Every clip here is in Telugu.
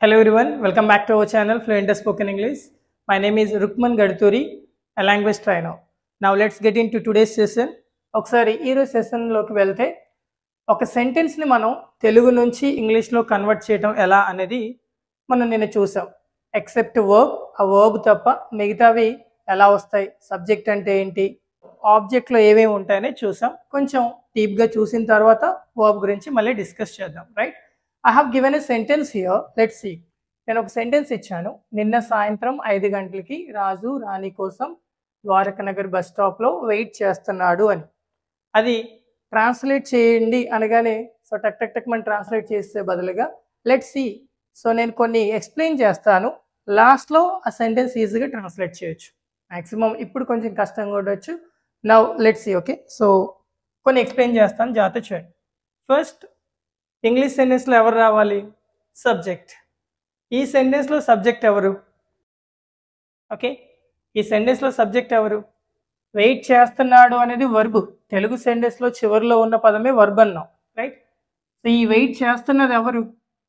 Hello everyone, welcome back to our channel Fluent Spoken English. My name is Rukman Gadturi, a language trainer. Now let's get into today's session. ఒకసారి ఈరోజు సెషన్లోకి వెళ్తే ఒక సెంటెన్స్ని మనం తెలుగు నుంచి ఇంగ్లీష్లో కన్వర్ట్ చేయడం ఎలా అనేది మనం నిన్న చూసాం ఎక్సెప్ట్ వర్బ్ ఆ వర్బ్ తప్ప మిగతావి ఎలా వస్తాయి సబ్జెక్ట్ అంటే ఏంటి ఆబ్జెక్ట్లో ఏమేమి ఉంటాయని చూసాం కొంచెం డీప్గా చూసిన తర్వాత వర్బ్ గురించి మళ్ళీ డిస్కస్ చేద్దాం right I have given a sentence here let see నేను ఒక సెంటెన్స్ ఇచ్చాను నిన్న సాయంత్రం ఐదు గంటలకి రాజు రాణి కోసం ద్వారకనగర్ బస్ స్టాప్లో వెయిట్ చేస్తున్నాడు అని అది ట్రాన్స్లేట్ చేయండి అనగానే సో టక్ టక్ టక్ మనం ట్రాన్స్లేట్ చేసే బదులుగా లెట్ సి సో నేను కొన్ని ఎక్స్ప్లెయిన్ చేస్తాను లాస్ట్లో ఆ సెంటెన్స్ ఈజీగా ట్రాన్స్లేట్ చేయొచ్చు మ్యాక్సిమం ఇప్పుడు కొంచెం కష్టంగా ఉండొచ్చు now let see okay so కొన్ని ఎక్స్ప్లెయిన్ చేస్తాను జాగ్రత్త చేయండి ఫస్ట్ ఇంగ్లీష్ సెంటెన్స్లో ఎవరు రావాలి సబ్జెక్ట్ ఈ సెంటెన్స్లో సబ్జెక్ట్ ఎవరు ఓకే ఈ సెంటెన్స్లో సబ్జెక్ట్ ఎవరు వెయిట్ చేస్తున్నాడు అనేది వర్బ్ తెలుగు సెంటెన్స్లో చివరిలో ఉన్న పదమే వర్బ్ అన్నాం రైట్ సో ఈ వెయిట్ చేస్తున్నది ఎవరు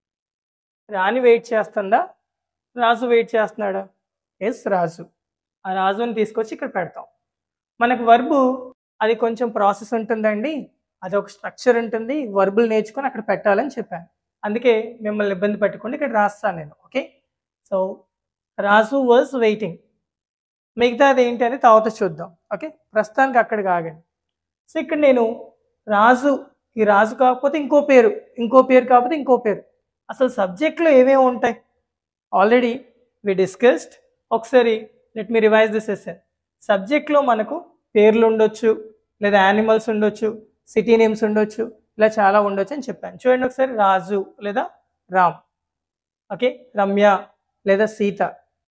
రాణి వెయిట్ చేస్తుందా రాజు వెయిట్ చేస్తున్నాడా ఎస్ రాజు ఆ రాజుని తీసుకొచ్చి ఇక్కడ పెడతాం మనకు వర్బు అది కొంచెం ప్రాసెస్ ఉంటుందండి అది ఒక స్ట్రక్చర్ ఉంటుంది వర్బులు నేర్చుకొని అక్కడ పెట్టాలని చెప్పాను అందుకే మిమ్మల్ని ఇబ్బంది పెట్టుకోండి ఇక్కడ రాస్తాను నేను okay so Raju was waiting మిగతాది ఏంటి అని తర్వాత చూద్దాం ఓకే ప్రస్తుతానికి అక్కడికి ఆగండి సో ఇక్కడ నేను రాజు ఈ రాజు కాకపోతే ఇంకో పేరు ఇంకో పేరు కాకపోతే ఇంకో పేరు అసలు సబ్జెక్ట్లో ఏమేమి ఉంటాయి ఆల్రెడీ వి డిస్కస్డ్ ఒకసారి let me revise this SN సబ్జెక్ట్లో మనకు పేర్లు ఉండొచ్చు లేదా యానిమల్స్ ఉండొచ్చు సిటీ నేమ్స్ ఉండొచ్చు ఇలా చాలా ఉండొచ్చు అని చెప్పాను చూడండి ఒకసారి రాజు లేదా రామ్ ఓకే రమ్య లేదా Sita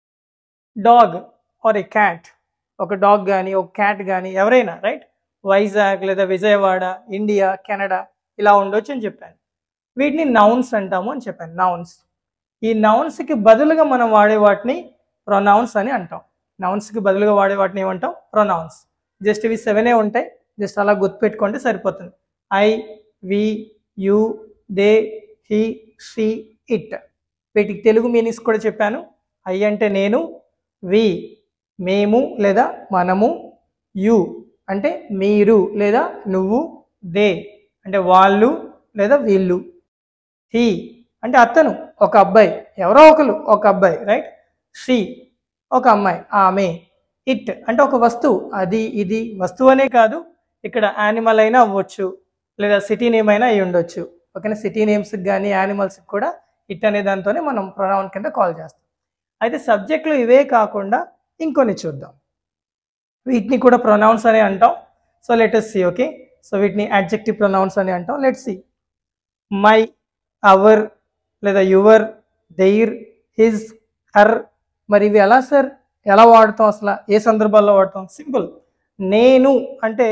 dog or a cat ఒక డాగ్ కానీ ఒక క్యాట్ కానీ ఎవరైనా రైట్ వైజాగ్ లేదా విజయవాడ ఇండియా కెనడా ఇలా ఉండొచ్చు అని చెప్పాను వీటిని నౌన్స్ అంటాము అని చెప్పాను నౌన్స్ ఈ నౌన్స్కి బదులుగా మనం వాడే వాటిని ప్రొనౌన్స్ అని అంటాం నౌన్స్కి బదులుగా వాడే వాటిని ఏమంటాం ప్రొనౌన్స్ జస్ట్ ఇవి సెవెనే ఉంటాయి జస్ట్ అలా గుర్తుపెట్టుకుంటే సరిపోతుంది I we you they he she it వీటికి తెలుగు మీనింగ్స్ కూడా చెప్పాను ఐ అంటే నేను వి మేము లేదా మనము యు అంటే మీరు లేదా నువ్వు దే అంటే వాళ్ళు లేదా వీళ్ళు హీ అంటే అతను ఒక అబ్బాయి ఎవరో ఒకరు ఒక అబ్బాయి రైట్ షీ ఒక అమ్మాయి ఆమె ఇట్ అంటే ఒక వస్తువు అది ఇది వస్తువు అనే కాదు ఇక్కడ యానిమల్ అయినా అవ్వచ్చు లేదా సిటీ నేమ్ అయినా అయి ఉండొచ్చు ఓకేనా సిటీ నేమ్స్కి కానీ యానిమల్స్కి కూడా ఇట్ అనే దాంతోనే మనం ప్రొనౌన్ కింద కాల్ చేస్తాం అయితే సబ్జెక్టులు ఇవే కాకుండా ఇంకొన్ని చూద్దాం వీటిని కూడా ప్రొనౌన్స్ అని అంటాం so let's see okay so వీటిని అడ్జెక్టివ్ ప్రొనౌన్స్ అని అంటాం లెట్ సి మై అవర్ లేదా యువర్ దెయిర్ హిజ్ హర్ మరి ఇవి ఎలా సార్ ఎలా వాడతాం అసలు ఏ సందర్భాల్లో వాడతాం సింపుల్ నేను అంటే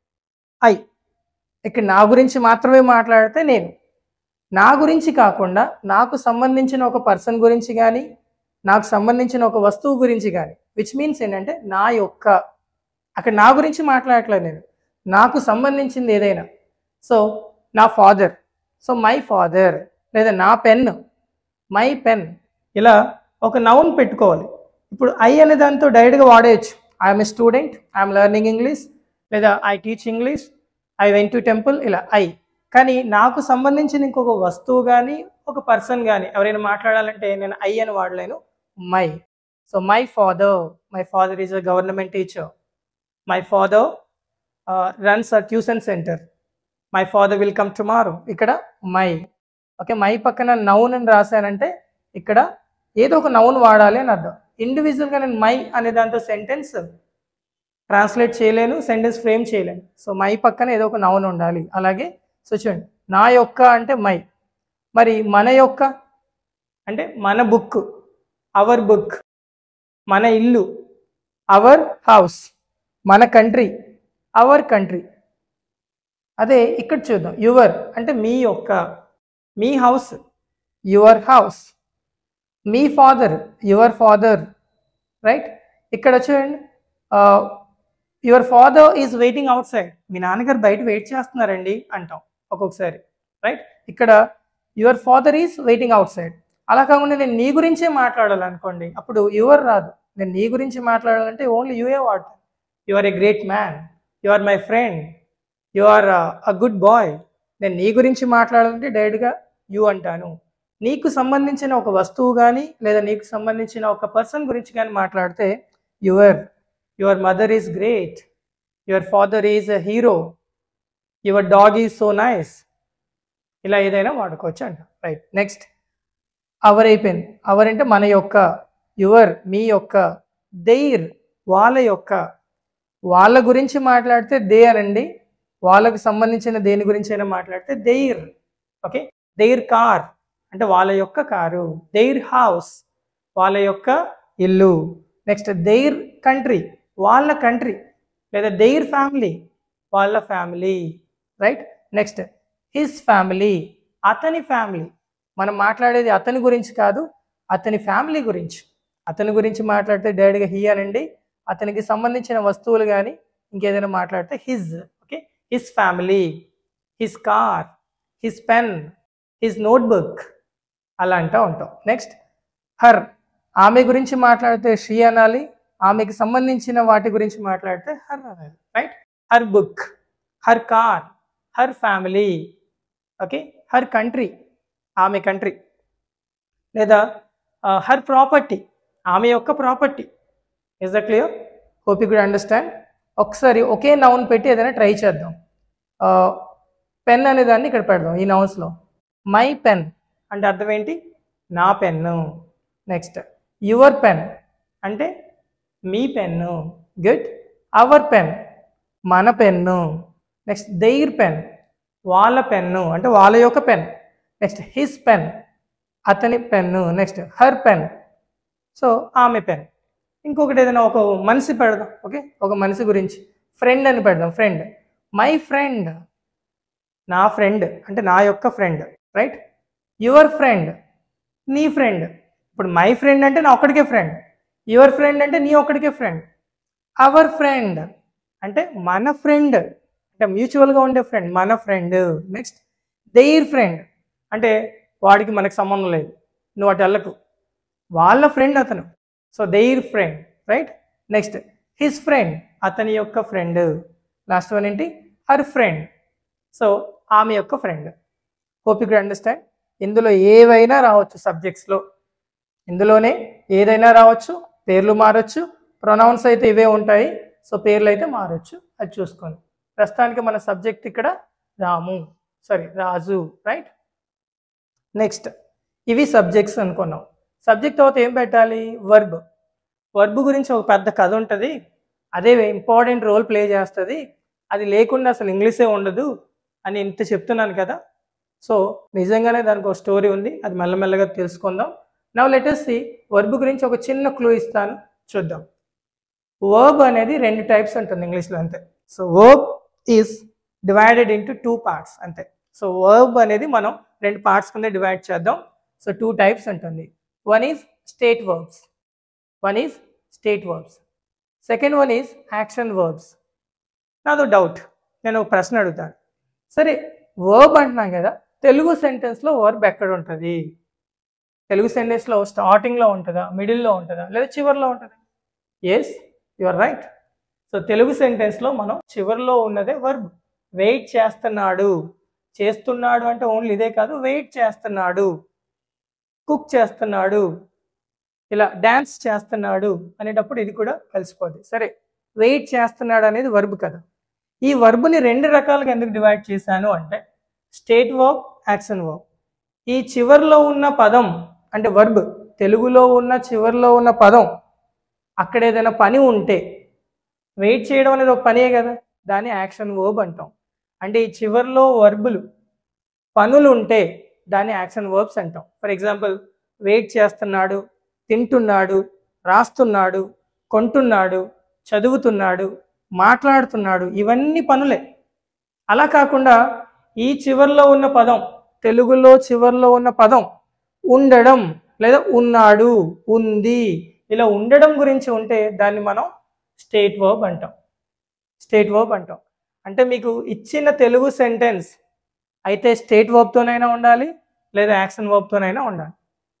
ఐ ఇక్కడ నా గురించి మాత్రమే మాట్లాడితే నేను నా గురించి కాకుండా నాకు సంబంధించిన ఒక పర్సన్ గురించి కానీ నాకు సంబంధించిన ఒక వస్తువు గురించి కానీ విచ్ మీన్స్ ఏంటంటే నా యొక్క అక్కడ నా గురించి మాట్లాడట్లేదు నేను నాకు సంబంధించింది ఏదైనా సో నా ఫాదర్ సో మై ఫాదర్ లేదా నా పెన్ మై పెన్ ఇలా ఒక నౌన్ పెట్టుకోవాలి ఇప్పుడు ఐ అనే దాంతో డైరెక్ట్గా వాడేయచ్చు I'm a student I'm learning English లేదా I teach English I went to temple ఇలా ఐ కానీ నాకు సంబంధించిన ఇంకొక వస్తువు కానీ ఒక పర్సన్ కానీ ఎవరైనా మాట్లాడాలంటే నేను ఐ అని వాడలేను my so my father my father is a government teacher my father runs a tuition centre my father will come tomorrow ఇక్కడ మై ఓకే మై పక్కన నౌన్ అని రాశానంటే ఇక్కడ ఏదో ఒక నౌన్ వాడాలి అని అర్థం ఇండివిజువల్గా నేను మై అనే దాంతో సెంటెన్స్ ట్రాన్స్లేట్ చేయలేను సెంటెన్స్ ఫ్రేమ్ చేయలేను సో మై పక్కన ఏదో ఒక నౌన్ ఉండాలి అలాగే సో చూడండి నా యొక్క అంటే మై మరి మన యొక్క అంటే మన బుక్ అవర్ బుక్ మన ఇల్లు అవర్ హౌస్ మన కంట్రీ అవర్ కంట్రీ అదే ఇక్కడ చూద్దాం యువర్ అంటే మీ యొక్క మీ హౌస్ యువర్ హౌస్ మీ ఫాదర్ యువర్ ఫాదర్ రైట్ ఇక్కడ చూడండి your father is waiting outside మీ నాన్నగారు బయట వెయిట్ చేస్తున్నారండి అంటాం ఒక్కొక్కసారి రైట్ ఇక్కడ your father is waiting outside అలా కాకుండా నేను నీ గురించే మాట్లాడాలనుకోండి అప్పుడు యువర్ రాదు నేను నీ గురించి మాట్లాడాలంటే ఓన్లీ యువే వాడతాను you are a great man you are my friend you are a good boy నేను నీ గురించి మాట్లాడాలంటే డైరెక్ట్గా యు అంటాను నీకు సంబంధించిన ఒక వస్తువు కానీ లేదా నీకు సంబంధించిన ఒక పర్సన్ గురించి కానీ మాట్లాడితే your your mother is great your father is a hero your dog is so nice ఇలా ఏదైనా వాడుకోవచ్చు అంట రైట్ నెక్స్ట్ అవర్ అయిపోయింది అవర్ అంటే మన యొక్క యువర్ మీ యొక్క దెయిర్ వాళ్ళ యొక్క వాళ్ళ గురించి మాట్లాడితే దే అనండి వాళ్ళకు సంబంధించిన దేని గురించి అయినా మాట్లాడితే దెయిర్ ఓకే దెయిర్ కార్ అంటే వాళ్ళ యొక్క కారు దెయిర్ హౌస్ వాళ్ళ యొక్క ఇల్లు నెక్స్ట్ దెయిర్ కంట్రీ వాళ్ళ కంట్రీ లేదా దెయిర్ ఫ్యామిలీ వాళ్ళ family right next his family అతని ఫ్యామిలీ మనం మాట్లాడేది అతని గురించి కాదు అతని ఫ్యామిలీ గురించి అతని గురించి మాట్లాడితే డైరెక్ట్గా హీ అనండి అతనికి సంబంధించిన వస్తువులు కానీ ఇంకేదైనా మాట్లాడితే his okay his family his car his pen his notebook అలా అంటూ ఉంటాం నెక్స్ట్ హర్ ఆమె గురించి మాట్లాడితే షీ అనాలి ఆమెకి సంబంధించిన వాటి గురించి మాట్లాడితే హర్ అనాలి right her book her car her family okay her country ఆమె కంట్రీ లేదా హర్ ప్రాపర్టీ ఆమె యొక్క property is the clear hope you good understand ఒకసారి ఒకే నౌన్ పెట్టి ఏదైనా ట్రై చేద్దాం పెన్ అనే దాన్ని ఇక్కడ పెడదాం ఈ నౌన్స్లో మై పెన్ అంటే అర్థం ఏంటి నా పెన్ను నెక్స్ట్ యువర్ పెన్ అంటే మీ పెన్ను గుడ్ అవర్ పెన్ మన పెన్ను నెక్స్ట్ దెయిర్ పెన్ వాళ్ళ పెన్ను అంటే వాళ్ళ యొక్క పెన్ నెక్స్ట్ హిస్ పెన్ అతని pen next her pen so ఆమె పెన్ ఇంకొకటి ఏదైనా ఒక మనిషి పెడదాం ఓకే ఒక మనిషి గురించి ఫ్రెండ్ అని పెడదాం ఫ్రెండ్ మై ఫ్రెండ్ నా ఫ్రెండ్ అంటే నా యొక్క ఫ్రెండ్ రైట్ యువర్ ఫ్రెండ్ నీ ఫ్రెండ్ ఇప్పుడు మై ఫ్రెండ్ అంటే నా ఒక్కడికే ఫ్రెండ్ యువర్ ఫ్రెండ్ అంటే నీ ఒక్కడికే ఫ్రెండ్ అవర్ ఫ్రెండ్ అంటే మన ఫ్రెండ్ అంటే మ్యూచువల్గా ఉండే ఫ్రెండ్ మన ఫ్రెండ్ నెక్స్ట్ దెయిర్ ఫ్రెండ్ అంటే వాడికి మనకు సంబంధం లేదు నువ్వు అటు వెళ్ళకు వాళ్ళ ఫ్రెండ్ అతను so their friend right next his friend అతని యొక్క ఫ్రెండ్ లాస్ట్ వన్ ఏంటి హర్ ఫ్రెండ్ సో ఆమె యొక్క ఫ్రెండ్ హోప్ యూ అండర్స్టాండ్ ఇందులో ఏవైనా రావచ్చు సబ్జెక్ట్స్లో ఇందులోనే ఏదైనా రావచ్చు పేర్లు మారచ్చు ప్రొనౌన్స్ అయితే ఇవే ఉంటాయి సో పేర్లు అయితే మారచ్చు అది చూసుకోండి ప్రస్తుతానికి మన సబ్జెక్ట్ ఇక్కడ Ramu sorry Raju right next ఇవి సబ్జెక్ట్స్ అనుకున్నాం సబ్జెక్ట్ తర్వాత ఏం పెట్టాలి వర్బ్ వర్బ్ గురించి ఒక పెద్ద కథ ఉంటుంది అదే ఇంపార్టెంట్ రోల్ ప్లే చేస్తుంది అది లేకుండా అసలు ఇంగ్లీషే ఉండదు అని ఇంత చెప్తున్నాను కదా సో నిజంగానే దానికి ఒక స్టోరీ ఉంది అది మెల్లమెల్లగా తెలుసుకుందాం నవ్ లెటెస్ సి వర్బ్ గురించి ఒక చిన్న క్లూ ఇస్తాను చూద్దాం వర్బ్ అనేది రెండు టైప్స్ ఉంటుంది ఇంగ్లీష్లో అంతే so verb is divided into two parts అంతే సో వర్బ్ అనేది మనం రెండు పార్ట్స్ కింద డివైడ్ చేద్దాం సో టూ టైప్స్ ఉంటుంది one is state verbs one is state verbs second one is action verbs నాదో డౌట్ నేను ఒక ప్రశ్న అడుగుతాను సరే వర్బ్ అంటున్నాం కదా తెలుగు సెంటెన్స్లో వర్బ్ ఎక్కడ ఉంటుంది తెలుగు సెంటెన్స్లో స్టార్టింగ్లో ఉంటుందా మిడిల్లో ఉంటుందా లేదా చివరిలో ఉంటుందా yes you are right so Telugu సెంటెన్స్లో మనం చివరిలో ఉన్నదే వర్బ్ వెయిట్ చేస్తున్నాడు చేస్తున్నాడు అంటే ఓన్లీ ఇదే కాదు వెయిట్ చేస్తున్నాడు కుక్ చేస్తున్నాడు ఇలా డ్యాన్స్ చేస్తున్నాడు అనేటప్పుడు ఇది కూడా కలిసిపోద్ది సరే వెయిట్ చేస్తున్నాడు అనేది వర్బ్ కదా ఈ వర్బ్ని రెండు రకాలుగా ఎందుకు డివైడ్ చేశాను అంటే స్టేట్ వర్బ్ యాక్షన్ వర్బ్ ఈ చివర్లో ఉన్న పదం అంటే వర్బ్ తెలుగులో ఉన్న చివర్లో ఉన్న పదం అక్కడ ఏదైనా పని ఉంటే వెయిట్ చేయడం అనేది ఒక పనే కదా దాన్ని యాక్షన్ వర్బ్ అంటాం అంటే ఈ చివర్లో వర్బులు పనులు ఉంటే దాన్ని యాక్షన్ వర్బ్స్ అంటాం ఫర్ ఎగ్జాంపుల్ వెయిట్ చేస్తున్నాడు తింటున్నాడు రాస్తున్నాడు కొంటున్నాడు చదువుతున్నాడు మాట్లాడుతున్నాడు ఇవన్నీ పనులే అలా కాకుండా ఈ చివర్లో ఉన్న పదం తెలుగులో చివర్లో ఉన్న పదం ఉండడం లేదా ఉన్నాడు ఉంది ఇలా ఉండడం గురించి ఉంటే దాన్ని మనం స్టేట్ వర్బ్ అంటాం స్టేట్ వర్బ్ అంటాం అంటే మీకు ఇచ్చిన తెలుగు సెంటెన్స్ అయితే స్టేట్ వర్బ్తోనైనా ఉండాలి లేదా యాక్షన్ వర్బ్తోనైనా ఉండాలి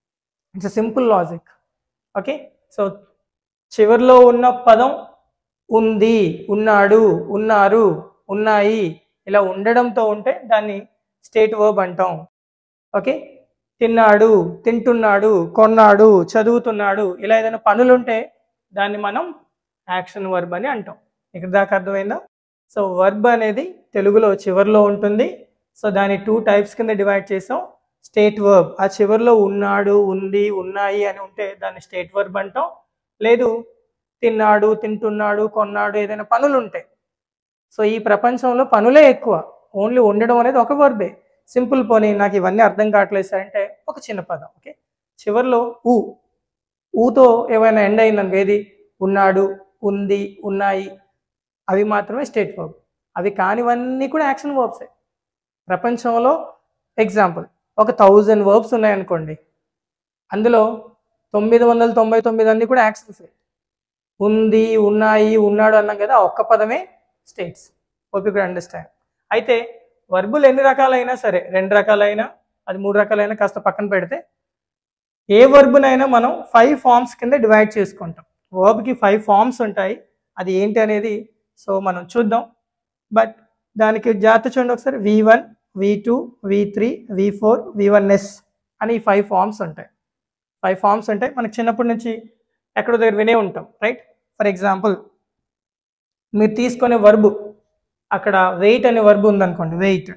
it's simple logic okay so చివరిలో ఉన్న పదం ఉంది ఉన్నాడు ఉన్నారు ఉన్నాయి ఇలా ఉండడంతో ఉంటే దాన్ని స్టేట్ వర్బ్ అంటాం ఓకే తిన్నాడు తింటున్నాడు కొన్నాడు చదువుతున్నాడు ఇలా ఏదైనా పనులు ఉంటే దాన్ని మనం యాక్షన్ వర్బ్ అని అంటాం ఇక్కడ దాకా అర్థమైందా సో వర్బ్ అనేది తెలుగులో చివరిలో ఉంటుంది సో దాన్ని టూ టైప్స్ కింద డివైడ్ చేసాం స్టేట్ వర్బ్ ఆ చివరిలో ఉన్నాడు ఉంది ఉన్నాయి అని ఉంటే దాన్ని స్టేట్ వర్బ్ అంటాం లేదు తిన్నాడు తింటున్నాడు కొన్నాడు ఏదైనా పనులు ఉంటాయి సో ఈ ప్రపంచంలో పనులే ఎక్కువ ఓన్లీ ఉండడం అనేది ఒక వర్బే సింపుల్ పోనీ నాకు ఇవన్నీ అర్థం కావట్లేదు సార్ అంటే ఒక చిన్న పదం ఓకే చివరిలో ఊ ఊతో ఏమైనా ఎండ్ అయిందనుకో ఏది ఉన్నాడు ఉంది ఉన్నాయి అవి మాత్రమే స్టేట్ వర్బ్ అవి కానివన్నీ కూడా యాక్షన్ వర్బ్సే ప్రపంచంలో ఎగ్జాంపుల్ ఒక థౌజండ్ వర్బ్స్ ఉన్నాయనుకోండి అందులో తొమ్మిది వందల తొంభై తొమ్మిది అన్నీ కూడా యాక్షన్స్ ఉంది ఉన్నాయి ఉన్నాడు అన్నాం కదా ఆ ఒక్క పదమే స్టేట్స్ ఓపీ కూడా అండర్స్టాండ్ అయితే వర్బులు ఎన్ని రకాలైనా సరే రెండు రకాలైనా అది మూడు రకాలైనా కాస్త పక్కన పెడితే ఏ వర్బునైనా మనం ఫైవ్ ఫార్మ్స్ కింద డివైడ్ చేసుకుంటాం వర్బ్కి ఫైవ్ ఫార్మ్స్ ఉంటాయి అది ఏంటి అనేది సో మనం చూద్దాం బట్ దానికి జాగ్రత్త చూడండి ఒకసారి V one V two V three V four V one S అని ఈ ఫైవ్ ఫార్మ్స్ ఉంటాయి ఫైవ్ ఫార్మ్స్ ఉంటాయి మనకి చిన్నప్పటి నుంచి ఎక్కడో దగ్గర వినే ఉంటాం రైట్ ఫర్ ఎగ్జాంపుల్ మీరు తీసుకునే వర్బు అక్కడ వెయిట్ అనే వర్బు ఉందనుకోండి వెయిట్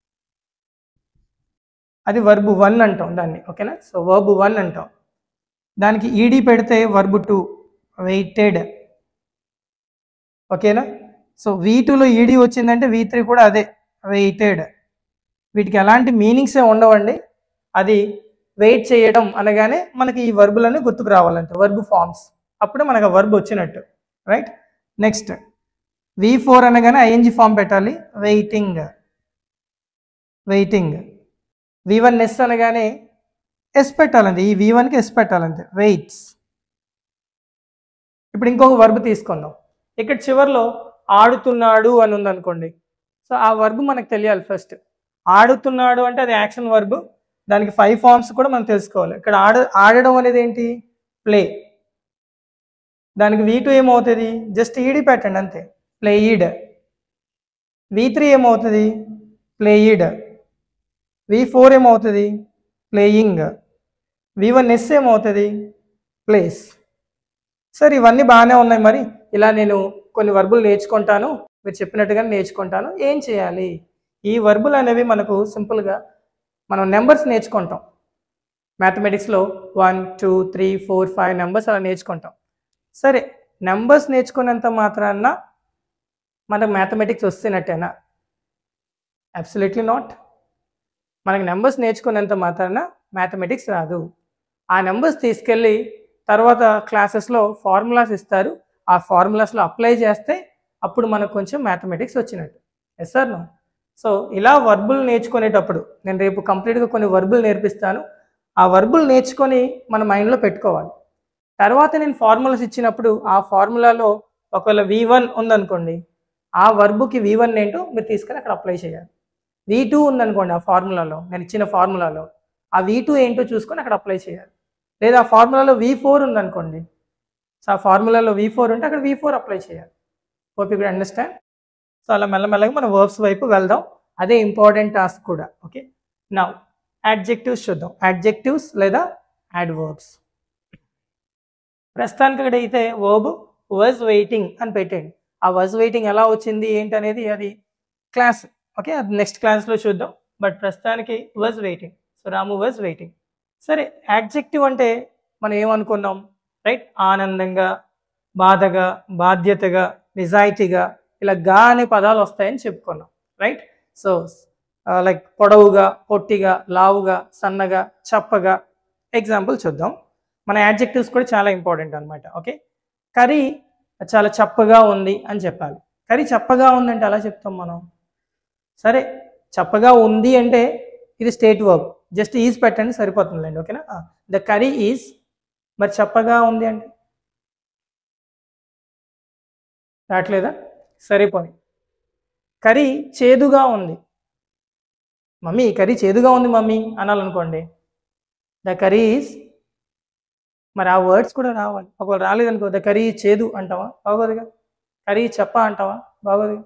అది వర్బు వన్ అంటాం దాన్ని ఓకేనా సో వర్బు వన్ అంటాం దానికి ఈడీ పెడితే వర్బు టూ వెయిటెడ్ ఓకేనా సో వీ టూలో ఈడీ వచ్చిందంటే వీ త్రీ కూడా అదే వెయిటెడ్ వీటికి ఎలాంటి మీనింగ్సే ఉండవండి అది వెయిట్ చేయడం అనగానే మనకి ఈ వర్బులన్నీ గుర్తుకు రావాలంటే వర్బ్ ఫార్మ్స్ అప్పుడే మనకు ఆ వర్బ్ వచ్చినట్టు రైట్ నెక్స్ట్ వి ఫోర్ అనగానే ఐఎన్జి ఫామ్ పెట్టాలి waiting waiting V one S అనగానే ఎస్ పెట్టాలంతే ఈ వి వన్కి ఎస్ పెట్టాలంతే వెయిట్స్ ఇప్పుడు ఇంకొక వర్బ్ తీసుకుందాం ఇక్కడ చివర్లో ఆడుతున్నాడు అని ఉందనుకోండి సో ఆ వర్బ్ మనకు తెలియాలి ఫస్ట్ ఆడుతున్నాడు అంటే అది యాక్షన్ వర్బ్ దానికి ఫైవ్ ఫార్మ్స్ కూడా మనం తెలుసుకోవాలి ఇక్కడ ఆడ ఆడడం అనేది ఏంటి ప్లే దానికి వీ టూ ఏమవుతుంది జస్ట్ ఈడి పెట్టండి అంతే ప్లేయిడ్ వి త్రీ ఏమవుతుంది ప్లేయిడ్ వి ఫోర్ ఏమవుతుంది ప్లేయింగ్ వి వన్ ఎస్ ఏమవుతుంది ప్లేస్ సరే ఇవన్నీ బాగానే ఉన్నాయి మరి ఇలా నేను కొన్ని వర్బులు నేర్చుకుంటాను మీరు చెప్పినట్టుగా నేర్చుకుంటాను ఏం చేయాలి ఈ వర్బులు అనేవి మనకు సింపుల్గా మనం నెంబర్స్ నేర్చుకుంటాం మ్యాథమెటిక్స్లో one two three four five numbers అలా నేర్చుకుంటాం సరే నెంబర్స్ నేర్చుకున్నంత మాత్రాన మనకు మ్యాథమెటిక్స్ వస్తున్నట్టేనా అబ్సల్యూట్లీ నాట్ మనకి నెంబర్స్ నేర్చుకున్నంత మాత్రాన మ్యాథమెటిక్స్ రాదు ఆ నెంబర్స్ తీసుకెళ్ళి తర్వాత క్లాసెస్లో ఫార్ములాస్ ఇస్తారు ఆ ఫార్ములాస్లో అప్లై చేస్తే అప్పుడు మనకు కొంచెం మ్యాథమెటిక్స్ వచ్చినట్టు ఎస్ సార్ నో సో ఇలా వర్బులు నేర్చుకునేటప్పుడు నేను రేపు కంప్లీట్గా కొన్ని వర్బులు నేర్పిస్తాను ఆ వర్బులు నేర్చుకొని మన మైండ్లో పెట్టుకోవాలి తర్వాత నేను ఫార్ములాస్ ఇచ్చినప్పుడు ఆ ఫార్ములాలో ఒకవేళ వి వన్ ఉందనుకోండి ఆ వర్బుకి వి వన్ ఏంటో మీరు తీసుకొని అక్కడ అప్లై చేయాలి వి టూ ఉందనుకోండి ఆ ఫార్ములాలో నేను ఇచ్చిన ఫార్ములాలో ఆ వి టూ ఏంటో చూసుకొని అక్కడ అప్లై చేయాలి లేదా ఆ ఫార్ములాలో వి ఫోర్ ఉందనుకోండి సో ఆ ఫార్ములాలో వి ఫోర్ ఉంటే అక్కడ వి ఫోర్ అప్లై చేయాలి hope you good understand so అలా మెల్లమెల్లగా మనం వర్బ్స్ వైపు వెళ్దాం అదే ఇంపార్టెంట్ టాస్క్ కూడా ఓకే నా యాడ్జెక్టివ్స్ చూద్దాం యాడ్జెక్టివ్స్ లేదా యాడ్వర్బ్స్ ప్రస్తుతానికి ఇక్కడ అయితే వర్బ్ వాజ్ వెయిటింగ్ అని పెట్టండి ఆ వాజ్ వెయిటింగ్ ఎలా వచ్చింది ఏంటి అనేది అది క్లాస్ ఓకే అది నెక్స్ట్ క్లాస్లో చూద్దాం బట్ ప్రస్తుతానికి was waiting so Ramu was waiting సరే యాడ్జెక్టివ్ అంటే మనం ఏమనుకున్నాం రైట్ ఆనందంగా బాధగా బాధ్యతగా నిజాయితీగా ఇలా గా అనే పదాలు వస్తాయని చెప్పుకున్నాం రైట్ సో లైక్ పొడవుగా పొట్టిగా లావుగా సన్నగా చప్పగా ఎగ్జాంపుల్ చూద్దాం మన యాడ్జెక్టివ్స్ కూడా చాలా ఇంపార్టెంట్ అనమాట ఓకే కర్రీ చాలా చప్పగా ఉంది అని చెప్పాలి కర్రీ చప్పగా ఉందంటే అలా చెప్తాం మనం సరే చప్పగా ఉంది అంటే ఇది స్టేట్ వర్బ్ జస్ట్ ఈజ్ పెట్టండి సరిపోతుందిలేండి ఓకేనా ద కర్రీ ఈజ్ మరి చప్పగా ఉంది అంటే రావట్లేదా సరిపోని కర్రీ చేదుగా ఉంది మమ్మీ ఈ కర్రీ చేదుగా ఉంది మమ్మీ అనాలనుకోండి ద కర్రీ ఈజ్ మరి ఆ వర్డ్స్ కూడా రావాలి ఒకవేళ రాలేదనుకో ద కర్రీ చేదు అంటావా బాగోదుగా కర్రీ చెప్ప అంటావా బాగోదుగా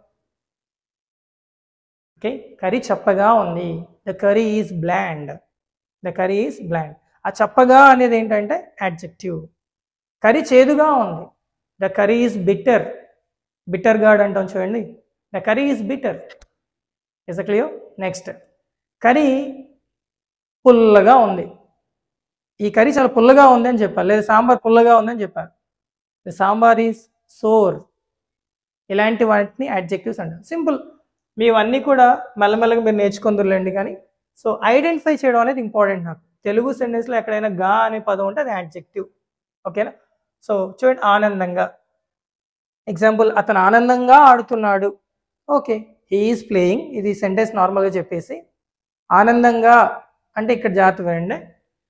ఓకే కర్రీ చప్పగా ఉంది the curry is bland the curry is bland ఆ చప్పగా అనేది ఏంటంటే యాడ్జెక్టివ్ కర్రీ చేదుగా ఉంది the curry is bitter bitter gourd అంటాం చూడండి the curry is bitter is clear next curry పుల్లగా ఉంది ఈ కర్రీ చాలా పుల్లగా ఉంది అని చెప్పారు లేదా సాంబార్ పుల్లగా ఉందని చెప్పారు ద సాంబార్ ఈజ్ సోర్ ఇలాంటి వాటిని అడ్జెక్టివ్స్ అంటారు సింపుల్ మీవన్నీ కూడా మెల్లమెల్లగా మీరు నేర్చుకుందరులేండి కానీ సో ఐడెంటిఫై చేయడం అనేది ఇంపార్టెంట్ నాకు తెలుగు సెంటెన్స్లో ఎక్కడైనా గా అనే పదం ఉంటే అది యాడ్జెక్టివ్ ఓకేనా సో చూడండి ఆనందంగా ఎగ్జాంపుల్ అతను ఆనందంగా ఆడుతున్నాడు ఓకే హీఈస్ ప్లేయింగ్ ఇది సెంటెన్స్ నార్మల్గా చెప్పేసి ఆనందంగా అంటే ఇక్కడ జాగ్రత్త వినండి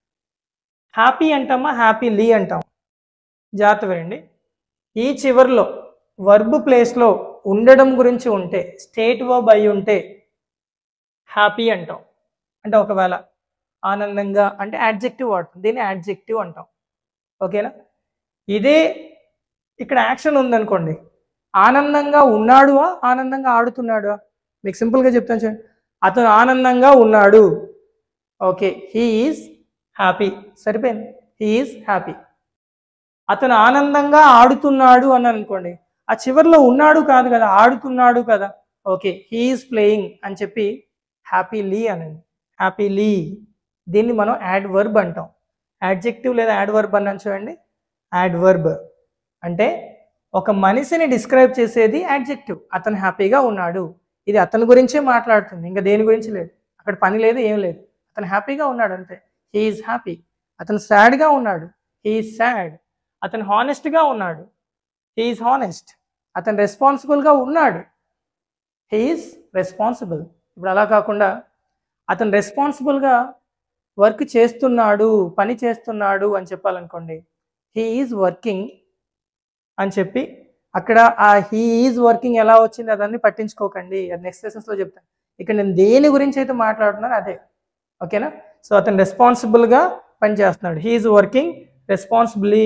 హ్యాపీ అంటామా హ్యాపీ లీ అంటాం జాగ్రత్త వినండి ఈ చివరిలో వర్బ్ ప్లేస్లో ఉండడం గురించి ఉంటే స్టేట్ వర్బ్ అయి ఉంటే హ్యాపీ అంటాం అంటే ఒకవేళ ఆనందంగా అంటే యాడ్జెక్టివ్ వాడతాం దీన్ని యాడ్జెక్టివ్ అంటాం ఓకేనా ఇదే ఇక్కడ యాక్షన్ ఉందనుకోండి ఆనందంగా ఉన్నాడువా ఆనందంగా ఆడుతున్నాడువా మీకు సింపుల్గా చెప్తాను చూడండి అతను ఆనందంగా ఉన్నాడు ఓకే హీ ఈజ్ హ్యాపీ సరిపోయింది హీ ఈజ్ హ్యాపీ అతను ఆనందంగా ఆడుతున్నాడు అని అనుకోండి ఆ చివరిలో ఉన్నాడు కాదు కదా ఆడుతున్నాడు కదా ఓకే హీ ఈజ్ ప్లేయింగ్ అని చెప్పి హ్యాపీలీ అనండి హ్యాపీలీ దీన్ని మనం యాడ్ వర్బ్ అంటాం యాడ్జెక్టివ్ లేదా యాడ్ వర్బ్ అన్నాను చూడండి యాడ్ వర్బ్ అంటే ఒక మనిషిని డిస్క్రైబ్ చేసేది యాడ్జెక్టివ్ అతను హ్యాపీగా ఉన్నాడు ఇది అతని గురించే మాట్లాడుతుంది ఇంకా దేని గురించి లేదు అక్కడ పని లేదు ఏం లేదు అతను హ్యాపీగా ఉన్నాడు అంతే హీఈస్ హ్యాపీ అతను సాడ్గా ఉన్నాడు హీఈస్ సాడ్ అతను హానెస్ట్గా ఉన్నాడు హీఈస్ హానెస్ట్ అతను రెస్పాన్సిబుల్గా ఉన్నాడు హీఈస్ రెస్పాన్సిబుల్ ఇప్పుడు అలా కాకుండా అతను రెస్పాన్సిబుల్గా వర్క్ చేస్తున్నాడు పని చేస్తున్నాడు అని చెప్పాలనుకోండి హీ ఈజ్ వర్కింగ్ అని చెప్పి అక్కడ ఆ హీ ఈజ్ వర్కింగ్ ఎలా వచ్చింది అదన్నీ పట్టించుకోకండి అది నెక్స్ట్ సెషన్స్లో చెప్తాను ఇక్కడ నేను దేని గురించి అయితే మాట్లాడుతున్నాను అదే ఓకేనా సో అతను రెస్పాన్సిబుల్గా పనిచేస్తున్నాడు హీ ఈజ్ వర్కింగ్ రెస్పాన్సిబిలీ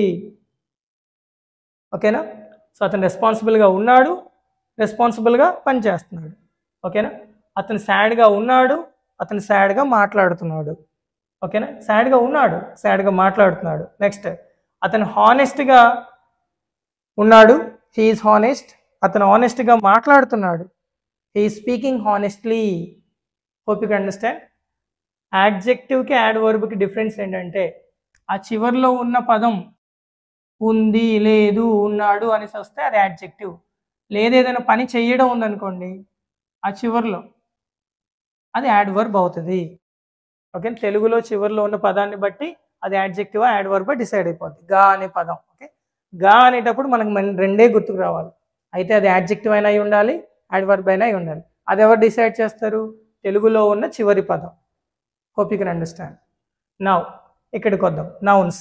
ఓకేనా సో అతను రెస్పాన్సిబుల్గా ఉన్నాడు రెస్పాన్సిబుల్గా పనిచేస్తున్నాడు ఓకేనా అతను సాడ్గా ఉన్నాడు అతను సాడ్గా మాట్లాడుతున్నాడు ఓకేనా సాడ్గా ఉన్నాడు సాడ్గా మాట్లాడుతున్నాడు నెక్స్ట్ అతను హానెస్ట్గా ఉన్నాడు హీఈస్ హానెస్ట్ అతను హానెస్ట్గా మాట్లాడుతున్నాడు he speaking honestly hope you understand యాడ్జెక్టివ్కి యాడ్ వర్బ్కి డిఫరెన్స్ ఏంటంటే ఆ చివర్లో ఉన్న పదం ఉంది లేదు ఉన్నాడు అనేసి వస్తే అది యాడ్జెక్టివ్ లేదు ఏదైనా పని చెయ్యడం ఉందనుకోండి ఆ చివర్లో అది యాడ్ వర్బ్ అవుతుంది ఓకే తెలుగులో చివర్లో ఉన్న పదాన్ని బట్టి అది యాడ్జెక్టివ్ యాడ్ వర్బ్ డిసైడ్ అయిపోద్ది గా అనే పదం ఓకే గా అనేటప్పుడు మనకు మన రెండే గుర్తుకు రావాలి అయితే అది యాడ్జెక్టివ్ అయినా అయి ఉండాలి యాడ్ వర్బ్ అయినా అయి ఉండాలి అది ఎవరు డిసైడ్ చేస్తారు తెలుగులో ఉన్న చివరి పదం hope you can understand now ఇక్కడికి వద్దాం నౌన్స్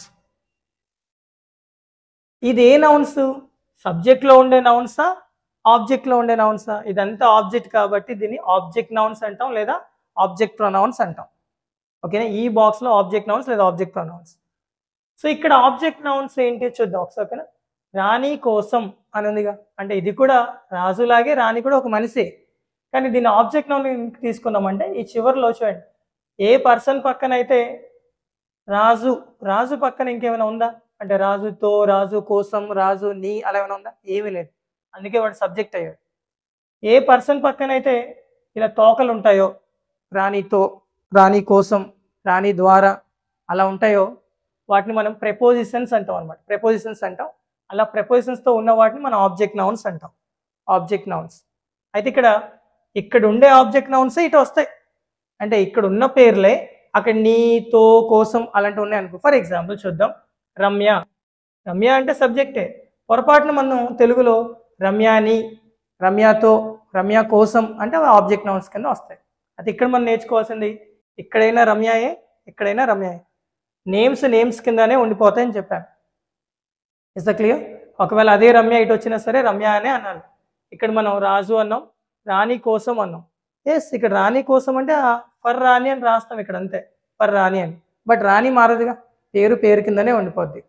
ఇది ఏ నౌన్స్ సబ్జెక్ట్లో ఉండే నౌన్సా ఆబ్జెక్ట్లో ఉండే నౌన్సా ఇదంతా ఆబ్జెక్ట్ కాబట్టి దీన్ని ఆబ్జెక్ట్ నౌన్స్ అంటాం లేదా ఆబ్జెక్ట్ ప్రొనౌన్స్ అంటాం ఓకేనా ఈ బాక్స్లో ఆబ్జెక్ట్ నౌన్స్ లేదా ఆబ్జెక్ట్ ప్రొనౌన్స్ సో ఇక్కడ ఆబ్జెక్ట్ నౌన్స్ ఏంటి చూద్దాం ఒకసారి ఓకేనా రాణి కోసం అని ఉందిగా అంటే ఇది కూడా రాజులాగే రాణి కూడా ఒక మనిషే కానీ దీన్ని ఆబ్జెక్ట్ నౌన్ తీసుకున్నామంటే ఈ చివరిలో చూడండి ఏ పర్సన్ పక్కన అయితే రాజు రాజు పక్కన ఇంకేమైనా ఉందా అంటే రాజుతో రాజు కోసం రాజు నీ అలా ఏమైనా ఉందా ఏమీ లేదు అందుకే వాడు సబ్జెక్ట్ అయ్యాడు ఏ పర్సన్ పక్కన అయితే ఇలా తోకలు ఉంటాయో రాణితో రాణి కోసం రాణి ద్వారా అలా ఉంటాయో వాటిని మనం ప్రెపోజిషన్స్ అంటాం అనమాట ప్రెపోజిషన్స్ అంటాం అలా ప్రెపోజిషన్స్తో ఉన్న వాటిని మనం ఆబ్జెక్ట్ నౌన్స్ అంటాం ఆబ్జెక్ట్ నౌన్స్ అయితే ఇక్కడ ఇక్కడ ఉండే ఆబ్జెక్ట్ నౌన్సే ఇటు వస్తాయి అంటే ఇక్కడ ఉన్న పేర్లే అక్కడ నీతో కోసం అలాంటివి ఉన్నాయి అనుకో ఫర్ ఎగ్జాంపుల్ చూద్దాం రమ్య రమ్య అంటే సబ్జెక్టే పొరపాటున మనం తెలుగులో రమ్యాని రమ్యతో రమ్య కోసం అంటే అవి ఆబ్జెక్ట్ నౌన్స్ కింద వస్తాయి అయితే ఇక్కడ మనం నేర్చుకోవాల్సింది ఇక్కడైనా రమ్యాయే ఇక్కడైనా రమ్యాయే నేమ్స్ నేమ్స్ కిందనే ఉండిపోతాయని చెప్పాను ఇస్ ద క్లియర్ ఒకవేళ అదే రమ్య ఇటు వచ్చినా సరే రమ్య అనే అన్నాను ఇక్కడ మనం రాజు అన్నాం రాణి కోసం అన్నాం ఎస్ ఇక్కడ రాణి కోసం అంటే ఫర్ రాణి అని రాస్తాం ఇక్కడ అంతే ఫర్ రాణి అని బట్ రాణి మారదుగా పేరు పేరు కిందనే ఉండిపోద్ది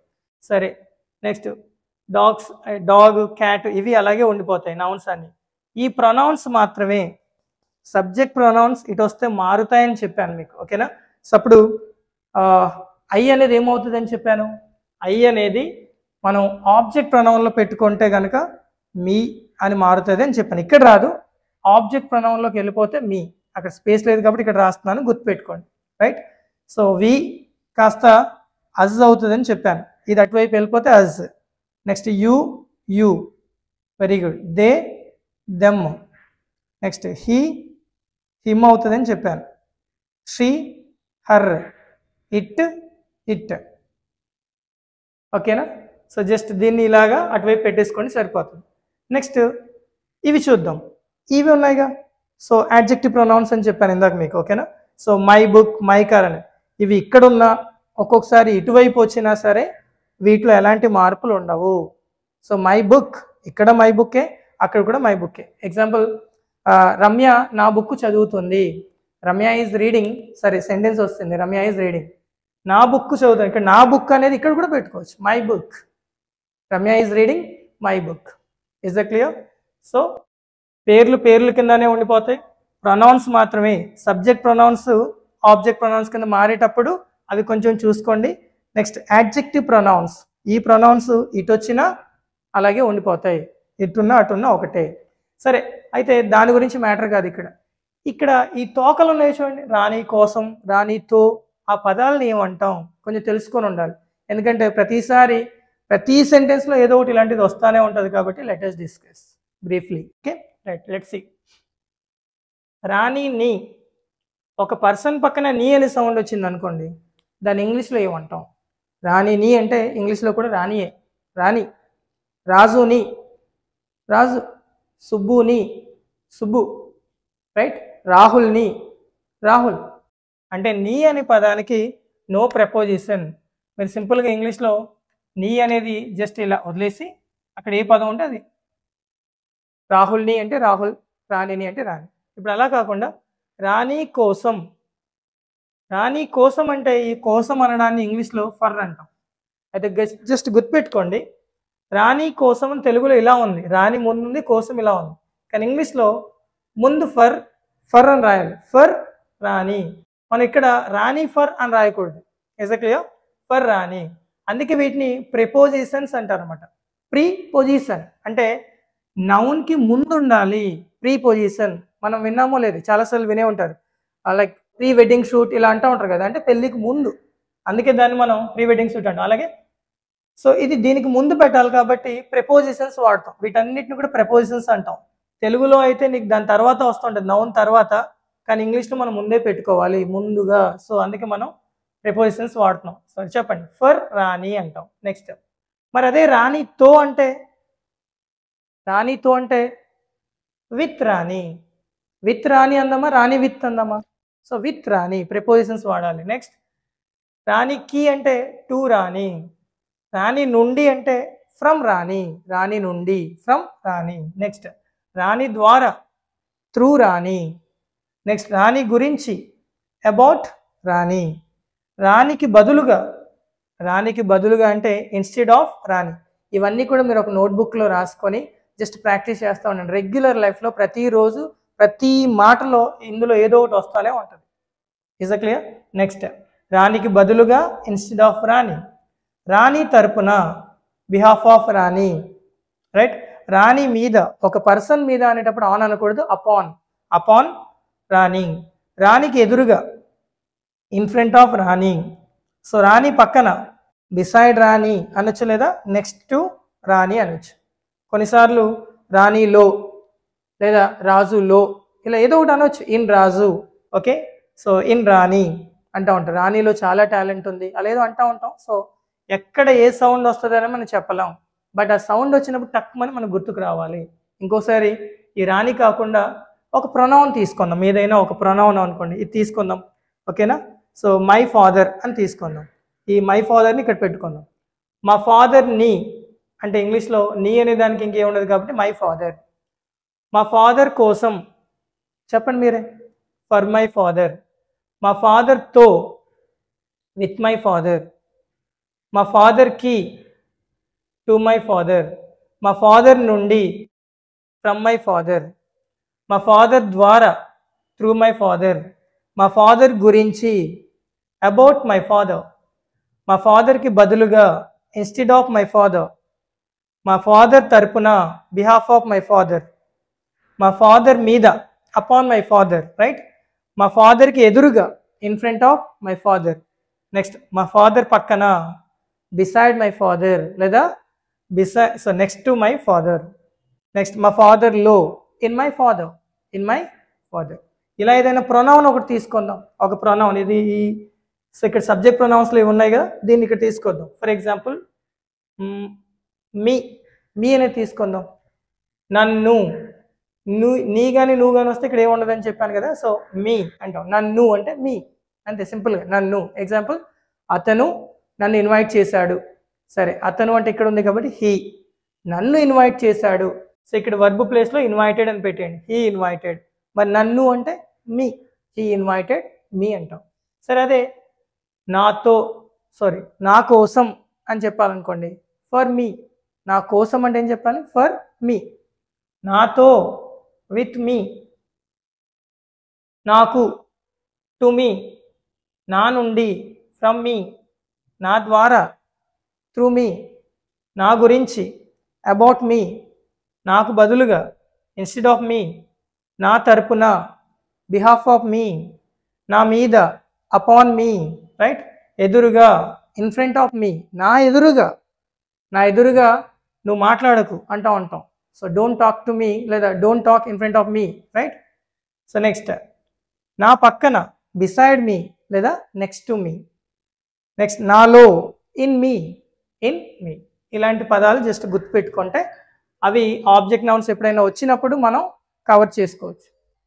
సరే నెక్స్ట్ డాగ్స్ డాగ్ క్యాట్ ఇవి అలాగే ఉండిపోతాయి నౌన్స్ అన్ని ఈ ప్రొనౌన్స్ మాత్రమే సబ్జెక్ట్ ప్రొనౌన్స్ ఇటు వస్తే మారుతాయని చెప్పాను మీకు ఓకేనా సో అప్పుడు ఐ అనేది ఏమవుతుంది అని చెప్పాను ఐ అనేది మనం ఆబ్జెక్ట్ ప్రొనౌన్లో పెట్టుకుంటే కనుక మీ అని మారుతుంది అని చెప్పాను ఇక్కడ రాదు ఆబ్జెక్ట్ ప్రొనౌన్లోకి వెళ్ళిపోతే మీ అక్కడ స్పేస్ లేదు కాబట్టి ఇక్కడ రాస్తున్నాను గుర్తుపెట్టుకోండి రైట్ సో వి కాస్త అజ్ అవుతుందని చెప్పాను ఇది అటువైపు వెళ్ళిపోతే us next you you very good they them next he him అవుతుందని చెప్పాను షీ హర్ ఇట్ ఇట్ ఓకేనా సో జస్ట్ దీన్ని ఇలాగా అటువైపు పెట్టేసుకోండి సరిపోతుంది నెక్స్ట్ ఇవి చూద్దాం ఇవి ఉన్నాయిగా సో యాడ్జెక్టివ్ ప్రొనౌన్స్ అని చెప్పాను ఇందాక మీకు ఓకేనా so my book my car అని ఇవి ఇక్కడ ఉన్న ఒక్కొక్కసారి ఇటువైపు వచ్చినా సరే వీటిలో ఎలాంటి మార్పులు ఉండవు సో మై బుక్ ఇక్కడ మై బుక్కే అక్కడ కూడా మై బుక్కే ఎగ్జాంపుల్ రమ్య నా బుక్ చదువుతుంది రమ్య ఈజ్ రీడింగ్ సరే సెంటెన్స్ వస్తుంది రమ్య ఈజ్ రీడింగ్ నా బుక్ చదువుతుంది ఇక్కడ నా బుక్ అనేది ఇక్కడ కూడా పెట్టుకోవచ్చు my book Ramya is reading my book is the clear so పేర్లు పేర్ల కిందనే ఉండిపోతాయి ప్రొనౌన్స్ మాత్రమే సబ్జెక్ట్ ప్రొనౌన్స్ ఆబ్జెక్ట్ ప్రొనౌన్స్ కింద మారేటప్పుడు అవి కొంచెం చూసుకోండి నెక్స్ట్ యాడ్జెక్టివ్ ప్రొనౌన్స్ ఈ ప్రొనౌన్స్ ఇటు వచ్చినా అలాగే ఉండిపోతాయి ఇటున్నా అటున్నా ఒకటే సరే అయితే దాని గురించి మ్యాటర్ కాదు ఇక్కడ ఇక్కడ ఈ తోకలు ఉన్నాయి చూడండి రాణి కోసం రాణితో ఆ పదాలను ఏమంటాం కొంచెం తెలుసుకొని ఉండాలి ఎందుకంటే ప్రతిసారి ప్రతి సెంటెన్స్లో ఏదో ఒకటి ఇలాంటిది వస్తానే ఉంటుంది కాబట్టి let's discuss briefly okay right let see Rani నీ ఒక పర్సన్ పక్కన నీ అనే సౌండ్ వచ్చింది అనుకోండి దాన్ని ఇంగ్లీష్లో ఏమంటాం రాణి నీ అంటే ఇంగ్లీష్లో కూడా రాణియే రాణి రాజుని రాజు సుబ్బుని సుబ్బు రైట్ రాహుల్ని రాహుల్ అంటే నీ అనే పదానికి నో ప్రపోజిషన్ మీరు సింపుల్గా ఇంగ్లీష్లో నీ అనేది జస్ట్ ఇలా వదిలేసి అక్కడ ఏ పదం ఉంటే అది రాహుల్ని అంటే రాహుల్ రాణిని అంటే రాణి ఇప్పుడు అలా కాకుండా రాణి కోసం రాణి కోసం అంటే ఈ కోసం అనడాన్ని ఇంగ్లీష్లో ఫర్ అంటాం అయితే జస్ట్ గుర్తుపెట్టుకోండి రాణి కోసం అని తెలుగులో ఇలా ఉంది రాణి ముందు ఉంది కోసం ఇలా ఉంది కానీ ఇంగ్లీష్లో ముందు ఫర్ ఫర్ అని రాయాలి ఫర్ రాణి మనం ఇక్కడ రాణి ఫర్ అని రాయకూడదు ఎగ్జాక్ట్లీ ఫర్ రాణి అందుకే వీటిని ప్రిపోజిషన్స్ అంటారు అనమాట ప్రీ పొజిషన్ అంటే నౌన్కి ముందు ఉండాలి ప్రీ పొజిషన్ మనం విన్నామో లేదు చాలాసార్లు వినే ఉంటారు లైక్ ప్రీ వెడ్డింగ్ షూట్ ఇలా అంటూ ఉంటారు కదా అంటే పెళ్ళికి ముందు అందుకే దాన్ని మనం ప్రీ వెడ్డింగ్ షూట్ అంటాం అలాగే సో ఇది దీనికి ముందు పెట్టాలి కాబట్టి ప్రెపోజిషన్స్ వాడతాం వీటన్నిటిని కూడా ప్రెపోజిషన్స్ అంటాం తెలుగులో అయితే నీకు దాని తర్వాత వస్తుంటుంది నౌన్ తర్వాత కానీ ఇంగ్లీష్లో మనం ముందే పెట్టుకోవాలి ముందుగా సో అందుకే మనం ప్రెపోజిషన్స్ వాడుతున్నాం సో చెప్పండి ఫర్ రాణి అంటాం నెక్స్ట్ మరి అదే రాణితో అంటే రాణితో అంటే విత్ రాణి విత్ రాణి అందామా రాణి విత్ అందామా సో విత్ రాణి ప్రిపోజిషన్స్ వాడాలి నెక్స్ట్ రాణికి అంటే టు రాణి రాణి నుండి అంటే ఫ్రమ్ రాణి రాణి నుండి ఫ్రమ్ రాణి నెక్స్ట్ రాణి ద్వారా త్రూ రాణి నెక్స్ట్ రాణి గురించి అబౌట్ రాణి రాణికి బదులుగా రాణికి బదులుగా అంటే ఇన్స్టెడ్ ఆఫ్ రాణి ఇవన్నీ కూడా మీరు ఒక నోట్బుక్లో రాసుకొని జస్ట్ ప్రాక్టీస్ చేస్తూ ఉండండి రెగ్యులర్ లైఫ్లో ప్రతిరోజు ప్రతి మాటలో ఇందులో ఏదో ఒకటి వస్తానే ఉంటుంది ఇస్ క్లియర్ నెక్స్ట్ రాణికి బదులుగా ఇన్స్టెడ్ ఆఫ్ రాణి రాణి తరపున behalf of Rani right Rani మీద ఒక పర్సన్ మీద అనేటప్పుడు ఆన్ అనకూడదు అపాన్ అపాన్ రాణి రాణికి ఎదురుగా in front of Rani so Rani పక్కన బిసైడ్ రాణి అనొచ్చు లేదా నెక్స్ట్ టు రాణి అనొచ్చు కొన్నిసార్లు రాణిలో లేదా రాజులో ఇలా ఏదో ఒకటి అనొచ్చు in Raju okay so in Rani అంటూ ఉంటాం రాణిలో చాలా టాలెంట్ ఉంది అలా ఏదో అంటూ ఉంటాం సో ఎక్కడ ఏ సౌండ్ వస్తుందని మనం చెప్పలేం బట్ ఆ సౌండ్ వచ్చినప్పుడు టక్మని మనకు గుర్తుకు రావాలి ఇంకోసారి ఈ రాణి కాకుండా ఒక ప్రొనౌన్ తీసుకుందాం ఏదైనా ఒక ప్రొనౌన్ అనుకోండి ఇది తీసుకుందాం ఓకేనా సో మై ఫాదర్ అని తీసుకుందాం ఈ మై ఫాదర్ని ఇక్కడ పెట్టుకుందాం మా ఫాదర్ నీ అంటే ఇంగ్లీష్లో నీ అనే దానికి ఇంకేం ఉండదు కాబట్టి మై ఫాదర్ మా ఫాదర్ కోసం చెప్పండి మీరే ఫర్ మై ఫాదర్ మా ఫాదర్తో విత్ మై ఫాదర్ మా ఫాదర్కి టు మై ఫాదర్ మా ఫాదర్ నుండి ఫ్రమ్ మై ఫాదర్ మా ఫాదర్ ద్వారా త్రూ మై ఫాదర్ మా ఫాదర్ గురించి అబౌట్ మై ఫాదర్ మా ఫాదర్కి బదులుగా ఇన్స్టెడ్ ఆఫ్ మై ఫాదర్ మా ఫాదర్ తరపున బిహాఫ్ ఆఫ్ మై ఫాదర్ మా ఫాదర్ మీద అపాన్ మై ఫాదర్ రైట్ మా ఫాదర్కి ఎదురుగా in front of my father next మా ఫాదర్ పక్కన బిసైడ్ మై ఫాదర్ లేదా beside so next to my father next మా ఫాదర్ లో in my father in my father ఇలా ఏదైనా ప్రొనౌన్ ఒకటి తీసుకుందాం ఒక ప్రొనౌన్ ఇది సో ఇక్కడ సబ్జెక్ట్ ప్రొనౌన్స్లో ఇవి ఉన్నాయి కదా దీన్ని ఇక్కడ తీసుకొద్దాం ఫర్ ఎగ్జాంపుల్ మీ మీ అనేది తీసుకుందాం నన్ను నువ్వు నీ కానీ నువ్వు కానీ వస్తే ఇక్కడ ఏముండదని చెప్పాను కదా సో మీ అంటాం నన్ను అంటే మీ అంతే సింపుల్గా నన్ను ఎగ్జాంపుల్ అతను నన్ను ఇన్వైట్ చేశాడు సరే అతను అంటే ఇక్కడ ఉంది కాబట్టి హీ నన్ను ఇన్వైట్ చేశాడు సో ఇక్కడ వర్బ్ ప్లేస్లో ఇన్వైటెడ్ అని పెట్టండి హీ ఇన్వైటెడ్ మరి నన్ను అంటే మీ హీ ఇన్వైటెడ్ మీ అంటాం సరే అదే నాతో సారీ నా కోసం అని చెప్పాలనుకోండి ఫర్ మీ నా కోసం అంటే ఏం చెప్పాలి ఫర్ మీ నాతో విత్ మీ నాకు టు మీ నా నుండి ఫ్రమ్ మీ నా ద్వారా త్రూ మీ నా గురించి అబౌట్ మీ నాకు బదులుగా ఇన్స్టెడ్ ఆఫ్ మీ నా తరపున బిహాఫ్ ఆఫ్ మీ నా మీద అపాన్ మీ రైట్ ఎదురుగా ఇన్ ఫ్రంట్ ఆఫ్ మీ నా ఎదురుగా నా ఎదురుగా నువ్వు మాట్లాడకు అంటా ఉంటాం so don't talk to me లేదా don't talk in front of me right so next నా పక్కన బిసైడ్ మీ లేదా నెక్స్ట్ టు మీ నెక్స్ట్ నాలో ఇన్ మీ ఇన్ మీ ఇలాంటి పదాలు జస్ట్ గుర్తుపెట్టుకుంటే అవి ఆబ్జెక్ట్ నౌన్స్ ఎప్పుడైనా వచ్చినప్పుడు మనం కవర్ చేసుకోవచ్చు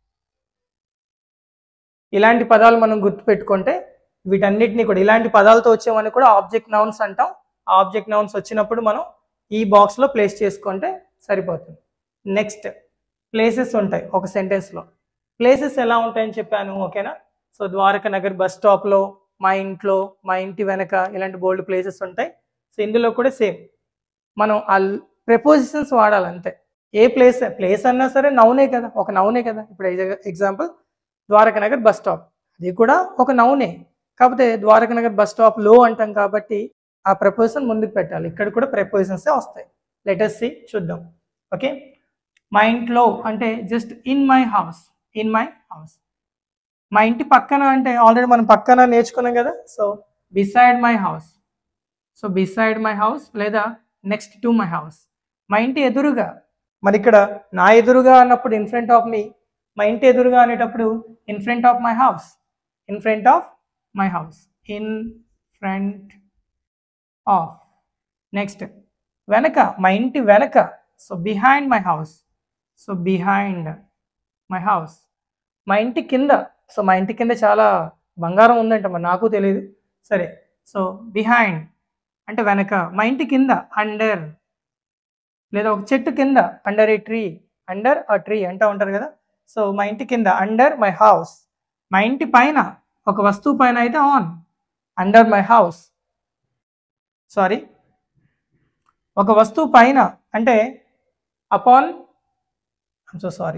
ఇలాంటి పదాలు మనం గుర్తుపెట్టుకుంటే వీటన్నిటిని కూడా ఇలాంటి పదాలతో వచ్చేవన్నీ కూడా ఆబ్జెక్ట్ నౌన్స్ అంటాం ఆ ఆబ్జెక్ట్ నౌన్స్ వచ్చినప్పుడు మనం ఈ బాక్స్లో ప్లేస్ చేసుకుంటే సరిపోతుంది నెక్స్ట్ ప్లేసెస్ ఉంటాయి ఒక సెంటెన్స్లో ప్లేసెస్ ఎలా ఉంటాయని చెప్పాను ఓకేనా సో ద్వారకా నగర్ బస్ స్టాప్లో మా ఇంట్లో మా ఇంటి వెనక ఇలాంటి బోల్డ్ ప్లేసెస్ ఉంటాయి సో ఇందులో కూడా సేమ్ మనం ఆ ప్రెపోజిషన్స్ వాడాలి అంతే ఏ ప్లేస్ ప్లేస్ అన్నా సరే నౌనే కదా ఒక నౌనే కదా ఇప్పుడు example Dwaraka Nagar bus stop అది కూడా ఒక నౌనే కాకపోతే ద్వారకా నగర్ బస్ స్టాప్లో అంటాం కాబట్టి ఆ ప్రపోజిషన్ ముందుకు పెట్టాలి ఇక్కడ కూడా ప్రపోజిషన్సే వస్తాయి లెటర్స్ సి చూద్దాం ఓకే మా ఇంట్లో అంటే just in my house in my house మా ఇంటి పక్కన అంటే ఆల్రెడీ మనం పక్కన నేర్చుకున్నాం కదా so beside my house so beside my house లేదా నెక్స్ట్ టు మై హౌస్ మా ఇంటి ఎదురుగా మరి ఇక్కడ నా ఎదురుగా అన్నప్పుడు ఇన్ ఫ్రంట్ ఆఫ్ మీ మా ఇంటి ఎదురుగా అనేటప్పుడు in front of my house in front of my house in front of next వెనక మా ఇంటి వెనక so behind my house so behind my house మా ఇంటి కింద సో మా ఇంటి కింద చాలా బంగారం ఉందంట మరి నాకు తెలియదు సరే సో బిహైండ్ అంటే వెనక మా ఇంటి కింద అండర్ లేదా ఒక చెట్టు కింద under a tree under a tree అంటూ ఉంటారు కదా సో మా ఇంటి కింద అండర్ మై హౌస్ మా ఇంటి పైన ఒక వస్తువు పైన అయితే on under my house sorry ఒక వస్తువు పైన అంటే అపాన్ ఐమ్ సో సారీ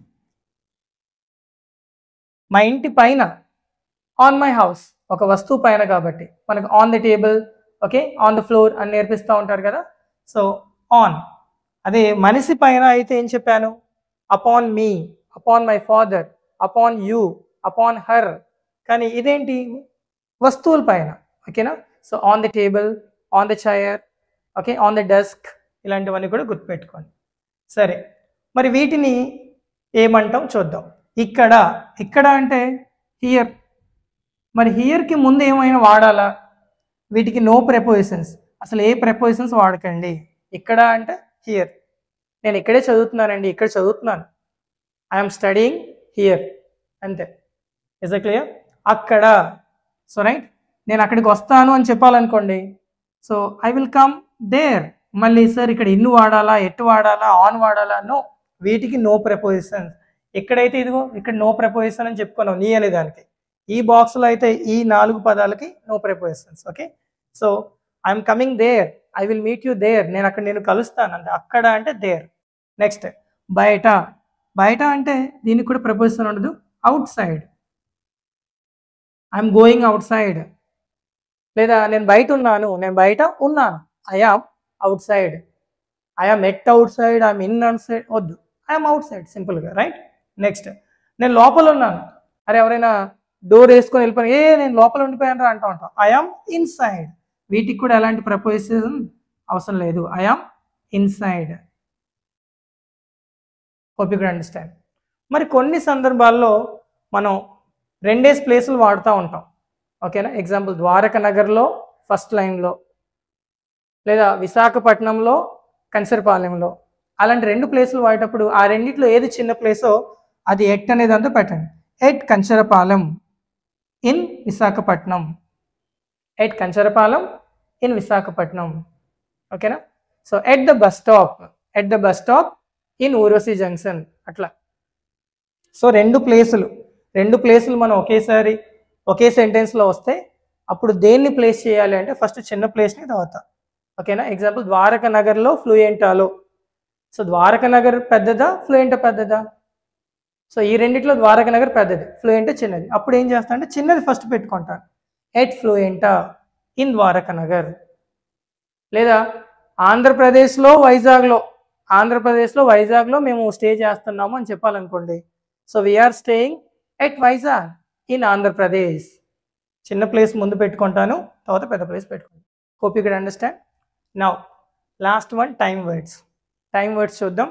మా ఇంటి పైన ఆన్ మై హౌస్ ఒక వస్తువు పైన కాబట్టి మనకు on the table okay on the floor అని నేర్పిస్తూ ఉంటారు కదా సో ఆన్ అదే మనిషి పైన అయితే ఏం చెప్పాను upon me upon my father upon you upon her కానీ ఇదేంటి వస్తువుల పైన ఓకేనా so on the table on the chair okay on the desk ఇలాంటివన్నీ కూడా గుర్తుపెట్టుకోండి సరే మరి వీటిని ఏమంటాం చూద్దాం ఇక్కడ ఇక్కడ అంటే హియర్ మరి హియర్కి ముందు ఏమైనా వాడాలా వీటికి నో ప్రెపోజిషన్స్ అసలు ఏ ప్రెపోజిషన్స్ వాడకండి ఇక్కడ అంటే హియర్ నేను ఇక్కడే చదువుతున్నానండి ఇక్కడ చదువుతున్నాను ఐఎమ్ స్టడీయింగ్ హియర్ అంతే ఇస్ అ క్లియర్ అక్కడ సో రైట్ నేను అక్కడికి వస్తాను అని చెప్పాలనుకోండి so I will come there మళ్ళీ సార్ ఇక్కడ ఇన్ను వాడాలా ఎట్టు వాడాలా ఆన్ వాడాలా నో వీటికి నో ప్రపోజిషన్స్ ఎక్కడైతే ఇదిగో ఇక్కడ నో ప్రపోజిషన్ అని చెప్పుకున్నాం నీ అనే దానికి ఈ బాక్స్లో అయితే ఈ నాలుగు పదాలకి no prepositions okay so I'm coming there I will meet you there నేను అక్కడ నేను కలుస్తాను అంటే అక్కడ అంటే దేర్ నెక్స్ట్ బయట బయట అంటే దీనికి కూడా ప్రపోజిషన్ ఉండదు outside I'm going outside లేదా నేను బయట ఉన్నాను నేను బయట ఉన్నాను I am outside I am at outside I'm in outside వద్దు ఐఎమ్ అవుట్ సైడ్ సింపుల్గా రైట్ నెక్స్ట్ నేను లోపల ఉన్నాను అరే ఎవరైనా డోర్ వేసుకొని వెళ్ళిపోయి ఏ నేను లోపల ఉండిపోయాను రా అంటూ ఉంటాం ఐఆమ్ ఇన్సైడ్ వీటికి కూడా ఎలాంటి ప్రపోజిషన్ అవసరం లేదు I am inside hope you understand మరి కొన్ని సందర్భాల్లో మనం రెండేసి ప్లేసులు వాడుతూ ఉంటాం ఓకేనా ఎగ్జాంపుల్ ద్వారక నగర్లో ఫస్ట్ లైన్లో లేదా విశాఖపట్నంలో కంచరపాలెంలో అలాంటి రెండు ప్లేసులు వాడేటప్పుడు ఆ రెండిట్లో ఏది చిన్న ప్లేసో అది ఎట్ అనేది అంతా పెట్టండి at Kancharapalem in Visakhapatnam at Kancharapalem in Visakhapatnam ఓకేనా so at the bus stop at the bus stop in Urvashi junction అట్లా సో రెండు ప్లేసులు రెండు ప్లేసులు మనం ఒకేసారి ఒకే సెంటెన్స్లో వస్తే అప్పుడు దేన్ని ప్లేస్ చేయాలి అంటే ఫస్ట్ చిన్న ప్లేస్ని తర్వాత ఓకేనా ఎగ్జాంపుల్ ద్వారక నగర్లో ఫ్లూయెంటాలో సో ద్వారక నగర్ పెద్దదా ఫ్లూయెంటా పెద్దదా సో ఈ రెండిట్లో ద్వారక నగర్ పెద్దది ఫ్లూయెంట్ చిన్నది అప్పుడు ఏం చేస్తా అంటే చిన్నది ఫస్ట్ పెట్టుకుంటాను ఎట్ ఫ్లూయెంటా ఇన్ ద్వారక నగర్ లేదా ఆంధ్రప్రదేశ్లో వైజాగ్లో ఆంధ్రప్రదేశ్లో వైజాగ్లో మేము స్టే చేస్తున్నాము అని చెప్పాలనుకోండి so we are staying at Vizag in Andhra Pradesh చిన్న ప్లేస్ ముందు పెట్టుకుంటాను తర్వాత పెద్ద ప్లేస్ పెట్టుకుంటాను hope you can understand now last one time words time words చూద్దాం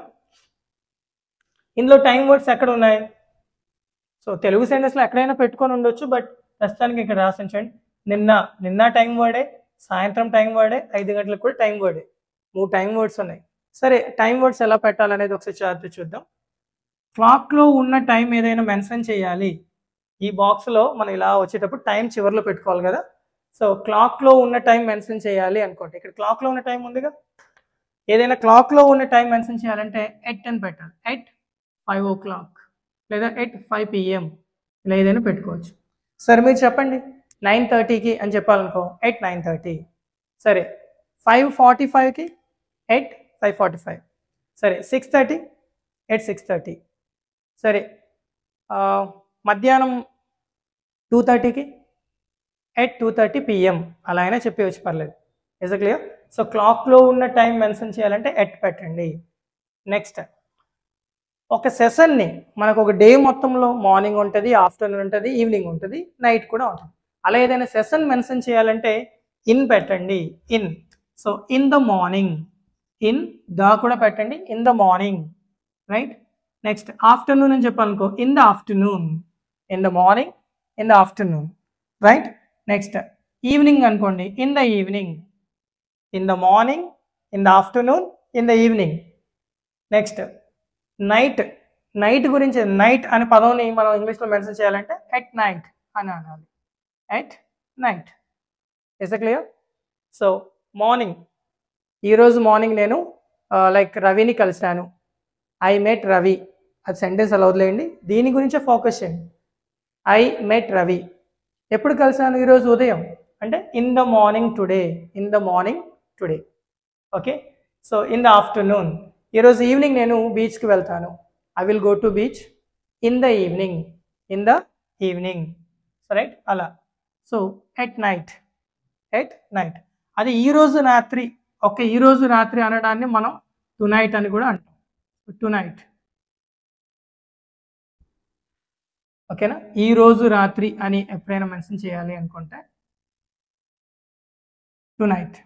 ఇందులో టైం వర్డ్స్ ఎక్కడ ఉన్నాయి సో తెలుగు సెంటెన్స్లో ఎక్కడైనా పెట్టుకొని ఉండొచ్చు బట్ ప్రస్తుతానికి ఇక్కడ రాసించండి నిన్న నిన్న టైం వర్డే సాయంత్రం టైం వర్డే ఐదు గంటలకు కూడా టైం వర్డే మూడు టైం వర్డ్స్ ఉన్నాయి సరే టైం వర్డ్స్ ఎలా పెట్టాలనేది ఒకసారి చార్ట్ చూద్దాం క్లాక్లో ఉన్న టైం ఏదైనా మెన్షన్ చేయాలి ఈ బాక్స్లో మనం ఇలా వచ్చేటప్పుడు టైం చివరిలో పెట్టుకోవాలి కదా సో క్లాక్లో ఉన్న టైం మెన్షన్ చేయాలి అనుకోండి ఇక్కడ క్లాక్లో ఉన్న టైం ఉందిగా ఏదైనా క్లాక్లో ఉన్న టైం మెన్షన్ చేయాలంటే ఎట్ అని పెట్టాలి ఎట్ ఫైవ్ ఓ క్లాక్ లేదా ఎట్ ఫైవ్ పిఎం ఇలా ఏదైనా పెట్టుకోవచ్చు సరే మీరు చెప్పండి నైన్ థర్టీకి అని చెప్పాలనుకో ఎట్ నైన్ థర్టీ సరే ఫైవ్ ఫార్టీ ఫైవ్కి ఎట్ ఫైవ్ ఫార్టీ ఫైవ్ సరే six thirty at six thirty సరే ఆ, మధ్యాహ్నం టూ థర్టీకి ఎట్ టూ థర్టీ పిఎం అలా అయినా చెప్పవచ్చు పర్లేదు ఇస్ క్లియర్ సో క్లాక్లో ఉన్న టైం మెన్షన్ చేయాలంటే ఎట్ పెట్టండి నెక్స్ట్ ఒక సెషన్ని మనకు ఒక డే మొత్తంలో మార్నింగ్ ఉంటుంది ఆఫ్టర్నూన్ ఉంటుంది ఈవినింగ్ ఉంటుంది నైట్ కూడా ఉంటుంది అలా ఏదైనా సెషన్ మెన్షన్ చేయాలంటే ఇన్ పెట్టండి in so in the morning in the కూడా పెట్టండి in the morning right next afternoon అని చెప్పాలనుకో in the afternoon in the morning in the afternoon right next evening అనుకోండి in the evening in the morning in the afternoon in the evening next night night గురించి నైట్ అనే పదంని మనం ఇంగ్లీష్లో మెన్షన్ చేయాలంటే ఎట్ నైట్ అని అనాలి at night is clear so morning ఈరోజు మార్నింగ్ నేను లైక్ రవిని కలిశాను ఐ మెట్ రవి అది సెంటెన్స్ అలా వదిలేయండి దీని గురించే ఫోకస్ చేయండి ఐ మెట్ రవి ఎప్పుడు కలిసాను ఈరోజు ఉదయం అంటే in the morning today in the morning today okay so in the afternoon ఈరోజు ఈవినింగ్ నేను బీచ్కి వెళ్తాను I will go to beach in the evening in the evening so right అలా so at night at night అది ఈ రోజు రాత్రి ఓకే ఈ రోజు రాత్రి అనడాన్ని మనం టు నైట్ అని కూడా అంటాం టు నైట్ ఓకేనా ఈ రోజు రాత్రి అని ఎప్పుడైనా మెన్షన్ చేయాలి అనుకుంటే tonight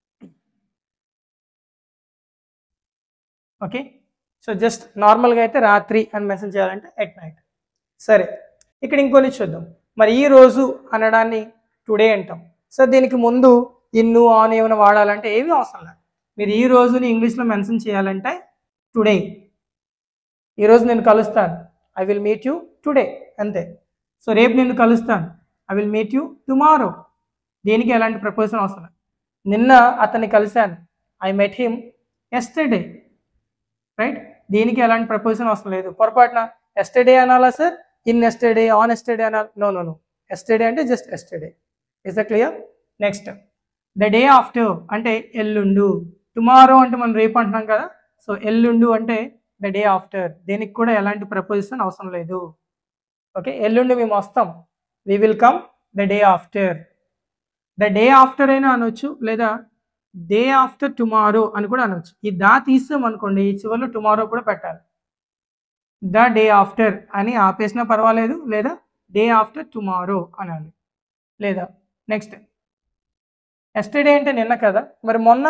okay so just నార్మల్గా అయితే రాత్రి అని మెన్షన్ చేయాలంటే ఎట్ నైట్ సరే ఇక్కడ ఇంకొని చూద్దాం మరి ఈ రోజు అనడాన్ని టుడే అంటాం సో దీనికి ముందు ఇన్ను ఆన్ ఏమైనా వాడాలంటే ఏమీ అవసరం లేదు మీరు ఈ రోజుని ఇంగ్లీష్లో మెన్షన్ చేయాలంటే టుడే ఈరోజు నేను కలుస్తాను I will meet you today అంతే సో రేపు నేను కలుస్తాను I will meet you tomorrow దీనికి ఎలాంటి ప్రపోజల్ అవసరం లేదు. నిన్న అతన్ని కలిశాను I met him yesterday right దీనికి ఎలాంటి ప్రపోజల్ అవసరం లేదు పొరపాటున ఎస్టర్డే అనాలా sir in yesterday on yesterday అనాలి నో నో నో ఎస్టర్డే అంటే just yesterday is the clear next the day after అంటే ఎల్లుండు టుమారో అంటే మనం రేపు అంటున్నాం కదా సో ఎల్లుండు అంటే ద డే ఆఫ్టర్ దీనికి కూడా ఎలాంటి ప్రపోజిషన్ అవసరం లేదు ఓకే ఎల్లుండి మేము వస్తాం we will come the day after the day after అయినా అనొచ్చు లేదా డే ఆఫ్టర్ టుమారో అని కూడా అనొచ్చు ఈ దా తీసాం అనుకోండి ఈ చివరిలో టుమారో కూడా పెట్టాలి ద డే ఆఫ్టర్ అని ఆపేసినా పర్వాలేదు లేదా డే ఆఫ్టర్ టుమారో అనాలి లేదా నెక్స్ట్ ఎస్టర్డే అంటే నిన్న కదా మరి మొన్న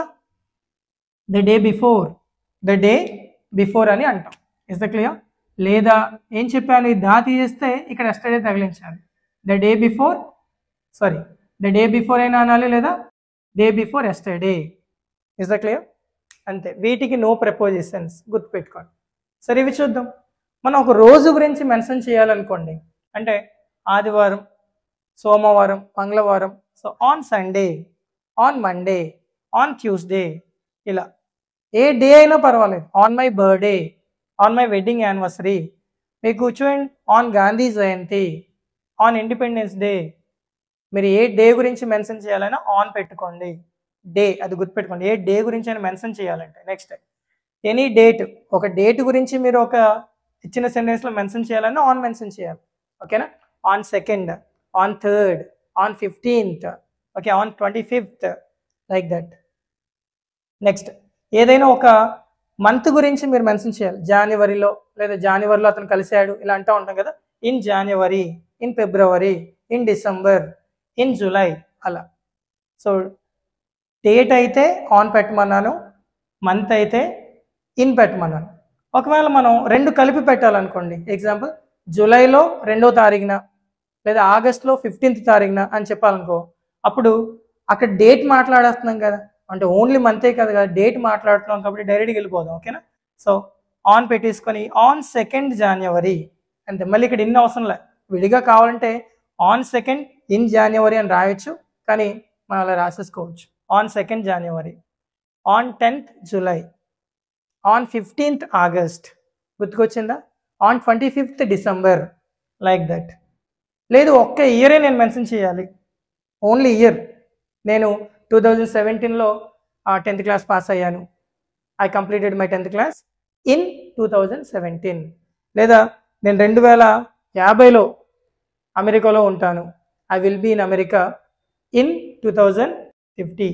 the day before the day before అని అంటాం ఇస్ ద క్లియర్ లేదా ఏం చెప్పాను ఈ దా తీసేస్తే ఇక్కడ ఎస్టర్డే తగిలించాలి the day before sorry the day before అయినా అనాలి లేదా day before yesterday is the clear అంతే వీటికి నో ప్రపోజిషన్స్ గుర్తుపెట్టుకోండి సరే ఇవి చూద్దాం మనం ఒక రోజు గురించి మెన్షన్ చేయాలనుకోండి అంటే ఆదివారం సోమవారం మంగళవారం so on Sunday on Monday on Tuesday ఇలా ఏ డే అయినా పర్వాలేదు on my birthday on my wedding anniversary మీకు చూడండి on Gandhi Jayanti on independence day మీరు ఏ డే గురించి మెన్షన్ చేయాలన్నా ఆన్ పెట్టుకోండి డే అది గుర్తుపెట్టుకోండి ఏ డే గురించి అయినా మెన్షన్ చేయాలంటే నెక్స్ట్ ఎనీ డేట్ ఒక డేట్ గురించి మీరు ఒక ఇచ్చిన సెంటెన్స్లో మెన్షన్ చేయాలన్నా ఆన్ మెన్షన్ చేయాలి ఓకేనా on second on third on fifteenth okay on twenty fifth like that next ఏదైనా ఒక మంత్ గురించి మీరు మెన్షన్ చేయాలి జనవరిలో లేదా జనవరిలో అతను కలిశాడు ఇలా అంటూ ఉంటాం కదా in January in February in December in July అలా సో డేట్ అయితే ఆన్ పెట్టమన్నాను మంత్ అయితే ఇన్ పెట్టమన్నాను ఒకవేళ మనం రెండు కలిపి పెట్టాలనుకోండి ఎగ్జాంపుల్ జూలైలో రెండో తారీఖున లేదా ఆగస్ట్లో ఫిఫ్టీన్త్ తారీఖున అని చెప్పాలనుకో అప్పుడు అక్కడ డేట్ మాట్లాడేస్తున్నాం కదా అంటే ఓన్లీ మంతే కదా కదా డేట్ మాట్లాడుతున్నాం కాబట్టి డైరెక్ట్గా వెళ్ళిపోదాం ఓకేనా సో ఆన్ పెట్టేసుకొని ఆన్ సెకండ్ జనవరి అంతే మళ్ళీ ఇక్కడ ఇన్ని అవసరం లే విడిగా కావాలంటే ఆన్ సెకండ్ ఇన్ జనవరి అని రాయొచ్చు కానీ మనం అలా రాసేసుకోవచ్చు on second January on tenth July on fifteenth August గుర్తుకొచ్చిందా on twenty fifth December like that లేదు ఒక్క ఇయరే నేను మెన్షన్ చేయాలి ఓన్లీ ఇయర్ నేను టూ థౌజండ్ సెవెంటీన్లో టెన్త్ క్లాస్ పాస్ అయ్యాను I completed my tenth class in two thousand seventeen లేదా నేను రెండు వేల యాభైలో అమెరికాలో ఉంటాను I will be in America in two thousand fifty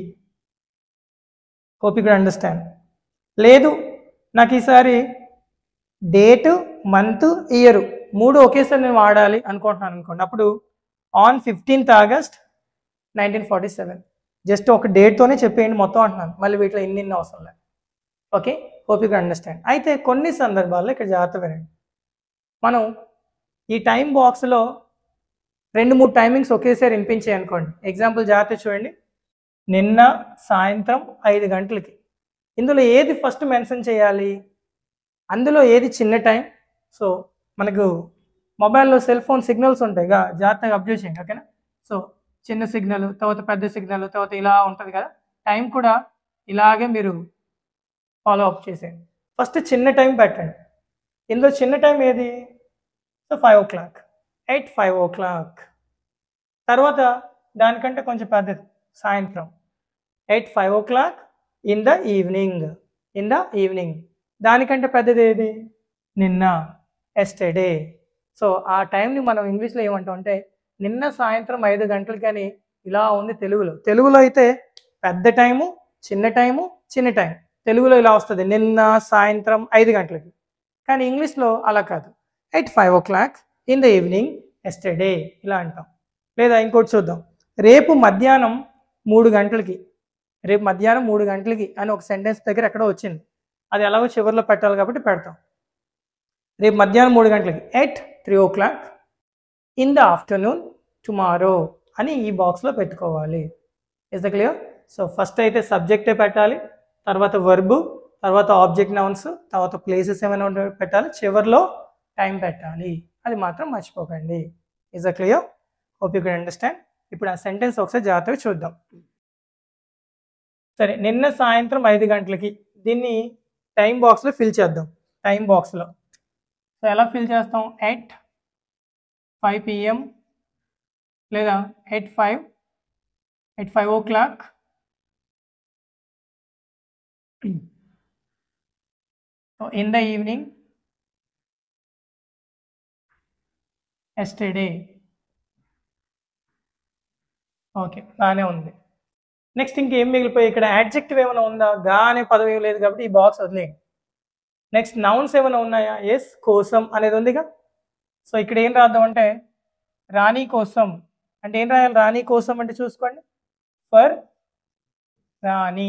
hope you understand లేదు నాకు ఈసారి డేటు మంత్ ఇయర్ మూడు ఒకేసారి నేను వాడాలి అనుకుంటున్నాను అనుకోండి అప్పుడు on fifteenth August nineteen forty seven just ఒక డేట్తోనే చెప్పేయండి మొత్తం అంటున్నాను మళ్ళీ వీటిలో ఇన్ని ఇన్ని అవసరం లేదు ఓకే హోప్ యూ అండర్స్టాండ్ అయితే కొన్ని సందర్భాల్లో ఇక్కడ జాగ్రత్త వినండి మనం ఈ టైం బాక్స్లో రెండు మూడు టైమింగ్స్ ఒకేసారి వినిపించాయి అనుకోండి ఎగ్జాంపుల్ జాగ్రత్త చూడండి నిన్న సాయంత్రం ఐదు గంటలకి ఇందులో ఏది ఫస్ట్ మెన్షన్ చేయాలి అందులో ఏది చిన్న టైం సో మనకు మొబైల్లో సెల్ ఫోన్ సిగ్నల్స్ ఉంటాయిగా జాగ్రత్తగా అబ్జర్వ్ చేయండి ఓకేనా సో చిన్న సిగ్నల్ తర్వాత పెద్ద సిగ్నల్ తర్వాత ఇలా ఉంటుంది కదా టైం కూడా ఇలాగే మీరు ఫాలో అప్ చేసేయండి ఫస్ట్ చిన్న టైం పెట్టండి ఇందులో చిన్న టైం ఏది so five o'clock eight five o'clock తర్వాత దానికంటే కొంచెం పెద్దది సాయంత్రం eight five o'clock in the evening in the evening దానికంటే పెద్దది ఏది నిన్న ఎస్టర్డే సో ఆ టైంని మనం ఇంగ్లీష్లో ఏమంటాం అంటే నిన్న సాయంత్రం ఐదు గంటలకి అని ఇలా ఉంది తెలుగులో తెలుగులో అయితే పెద్ద టైము చిన్న టైము చిన్న టైం తెలుగులో ఇలా వస్తుంది నిన్న సాయంత్రం ఐదు గంటలకి కానీ ఇంగ్లీష్లో అలా కాదు eight five o'clock in the evening yesterday ఇలా అంటాం లేదా ఇంకోటి చూద్దాం రేపు మధ్యాహ్నం మూడు గంటలకి రేపు మధ్యాహ్నం మూడు గంటలకి అని ఒక సెంటెన్స్ దగ్గర ఎక్కడో వచ్చింది అది ఎలాగో చివరిలో పెట్టాలి కాబట్టి పెడతాం రేపు మధ్యాహ్నం మూడు గంటలకి at three o'clock in the afternoon tomorrow అని ఈ బాక్స్లో పెట్టుకోవాలి is the clear so first అయితే సబ్జెక్టే పెట్టాలి తర్వాత వర్బు తర్వాత ఆబ్జెక్ట్ నౌన్స్ తర్వాత ప్లేసెస్ ఏమైనా ఉంటే పెట్టాలి చివరిలో టైం పెట్టాలి అది మాత్రం మర్చిపోకండి is the clear hope you can understand ఇప్పుడు ఆ సెంటెన్స్ ఒకసారి జాగ్రత్తగా చూద్దాం సరే నిన్న సాయంత్రం ఐదు గంటలకి దీన్ని టైం బాక్స్లో ఫిల్ చేద్దాం టైం బాక్స్లో సో ఎలా ఫిల్ చేస్తాం ఎయిట్ ఫైవ్ పిఎం లేదా eight five eight five o'clock in the evening yesterday okay బాగానే ఉంది నెక్స్ట్ ఇంకేం మిగిలిపోయి ఇక్కడ యాడ్జెక్టివ్ ఏమైనా ఉందా గా అనే పదం ఏం లేదు కాబట్టి ఈ బాక్స్ వదిలేయండి నెక్స్ట్ నౌన్స్ ఏమైనా ఉన్నాయా ఎస్ కోసం అనేది ఉందిగా సో ఇక్కడ ఏం రాద్దాం అంటే రాణి కోసం అంటే ఏం రాయాలి రాణి కోసం అంటే చూసుకోండి ఫర్ రాణి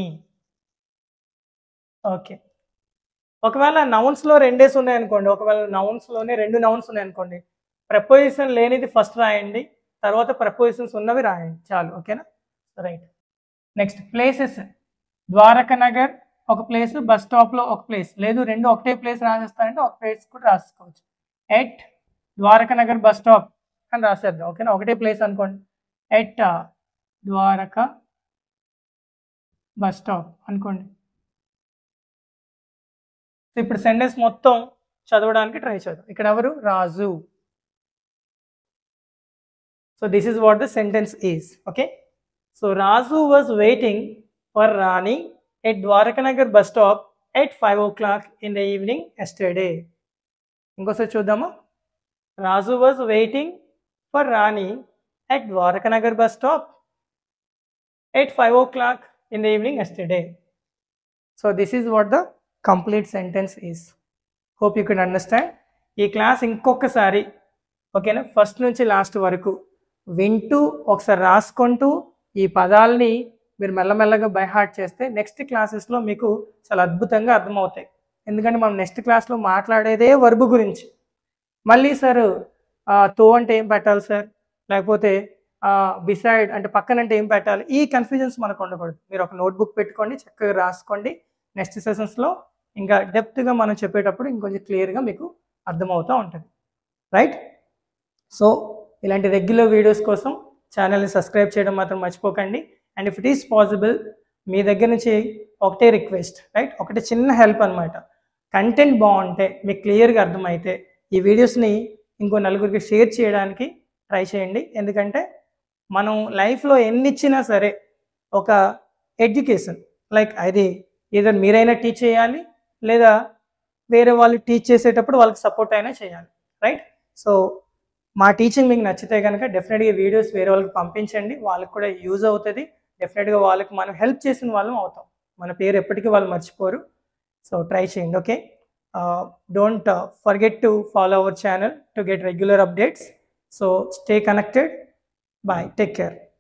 ఓకే ఒకవేళ నౌన్స్లో రెండేసి ఉన్నాయనుకోండి ఒకవేళ నౌన్స్లోనే రెండు నౌన్స్ ఉన్నాయనుకోండి ప్రపోజిషన్ లేనిది ఫస్ట్ రాయండి తర్వాత ప్రపోజిషన్స్ ఉన్నవి రాయండి చాలు ఓకేనా right next places Dwaraka Nagar ఒక ప్లేస్ బస్ స్టాప్లో ఒక ప్లేస్ లేదు రెండు ఒకటే ప్లేస్ రాసేస్తారంటే ఒక ప్లేస్ కూడా రాసుకోవచ్చు at Dwaraka Nagar bus stop అని రాసేద్దాం ఓకేనా ఒకటే ప్లేస్ అనుకోండి ఎట్ ద్వారక బస్ స్టాప్ అనుకోండి ఇప్పుడు సెంటెన్స్ మొత్తం చదవడానికి ట్రై చేద్దాం ఇక్కడ ఎవరు Raju so this is what the sentence is okay so Raju was waiting for Rani at Dwarakanagar bus stop at five o'clock in the evening yesterday ఇంకోసారి చూద్దామా Raju was waiting for Rani at Dwarakanagar bus stop at five o'clock in the evening yesterday so this is what the complete sentence is hope you can understand ఈ క్లాస్ ఇంకొకసారి ఓకేనా ఫస్ట్ నుంచి లాస్ట్ వరకు వింటూ ఒకసారి రాసుకుంటూ ఈ పదాలని మీరు మెల్లమెల్లగా బై హార్ట్ చేస్తే నెక్స్ట్ క్లాసెస్లో మీకు చాలా అద్భుతంగా అర్థమవుతాయి ఎందుకంటే మనం నెక్స్ట్ క్లాస్లో మాట్లాడేదే వర్బు గురించి మళ్ళీ సార్ తో అంటే ఏం పెట్టాలి సార్ లేకపోతే బిసైడ్ అంటే పక్కన అంటే ఏం పెట్టాలి ఈ కన్ఫ్యూజన్స్ మనకు ఉండకూడదు మీరు ఒక నోట్బుక్ పెట్టుకోండి చక్కగా రాసుకోండి నెక్స్ట్ సెషన్స్లో ఇంకా డెప్త్గా మనం చెప్పేటప్పుడు ఇంకొంచెం క్లియర్గా మీకు అర్థమవుతూ ఉంటుంది రైట్ సో ఇలాంటి రెగ్యులర్ వీడియోస్ కోసం ఛానల్ని సబ్స్క్రైబ్ చేయడం మాత్రం మర్చిపోకండి and if it is possible మీ దగ్గర నుంచి ఒకటే రిక్వెస్ట్ రైట్ ఒకటి చిన్న హెల్ప్ అనమాట కంటెంట్ బాగుంటే మీకు క్లియర్గా అర్థమైతే ఈ వీడియోస్ని ఇంకో నలుగురికి షేర్ చేయడానికి ట్రై చేయండి ఎందుకంటే మనం లైఫ్లో ఎన్ని ఇచ్చినా సరే ఒక ఎడ్యుకేషన్ లైక్ అది ఏదైనా మీరైనా టీచ్ చేయాలి లేదా వేరే వాళ్ళు టీచ్ చేసేటప్పుడు వాళ్ళకి సపోర్ట్ అయినా చేయాలి రైట్ సో మా టీచింగ్ మీకు నచ్చితే కనుక డెఫినెట్గా వీడియోస్ వేరే వాళ్ళకి పంపించండి వాళ్ళకి కూడా యూజ్ అవుతుంది డెఫినెట్గా వాళ్ళకి మనం హెల్ప్ చేసిన వాళ్ళం అవుతాం మన పేరు ఎప్పటికీ వాళ్ళు మర్చిపోరు సో ట్రై చేయండి okay don't forget to follow our channel to get regular updates so stay connected bye take care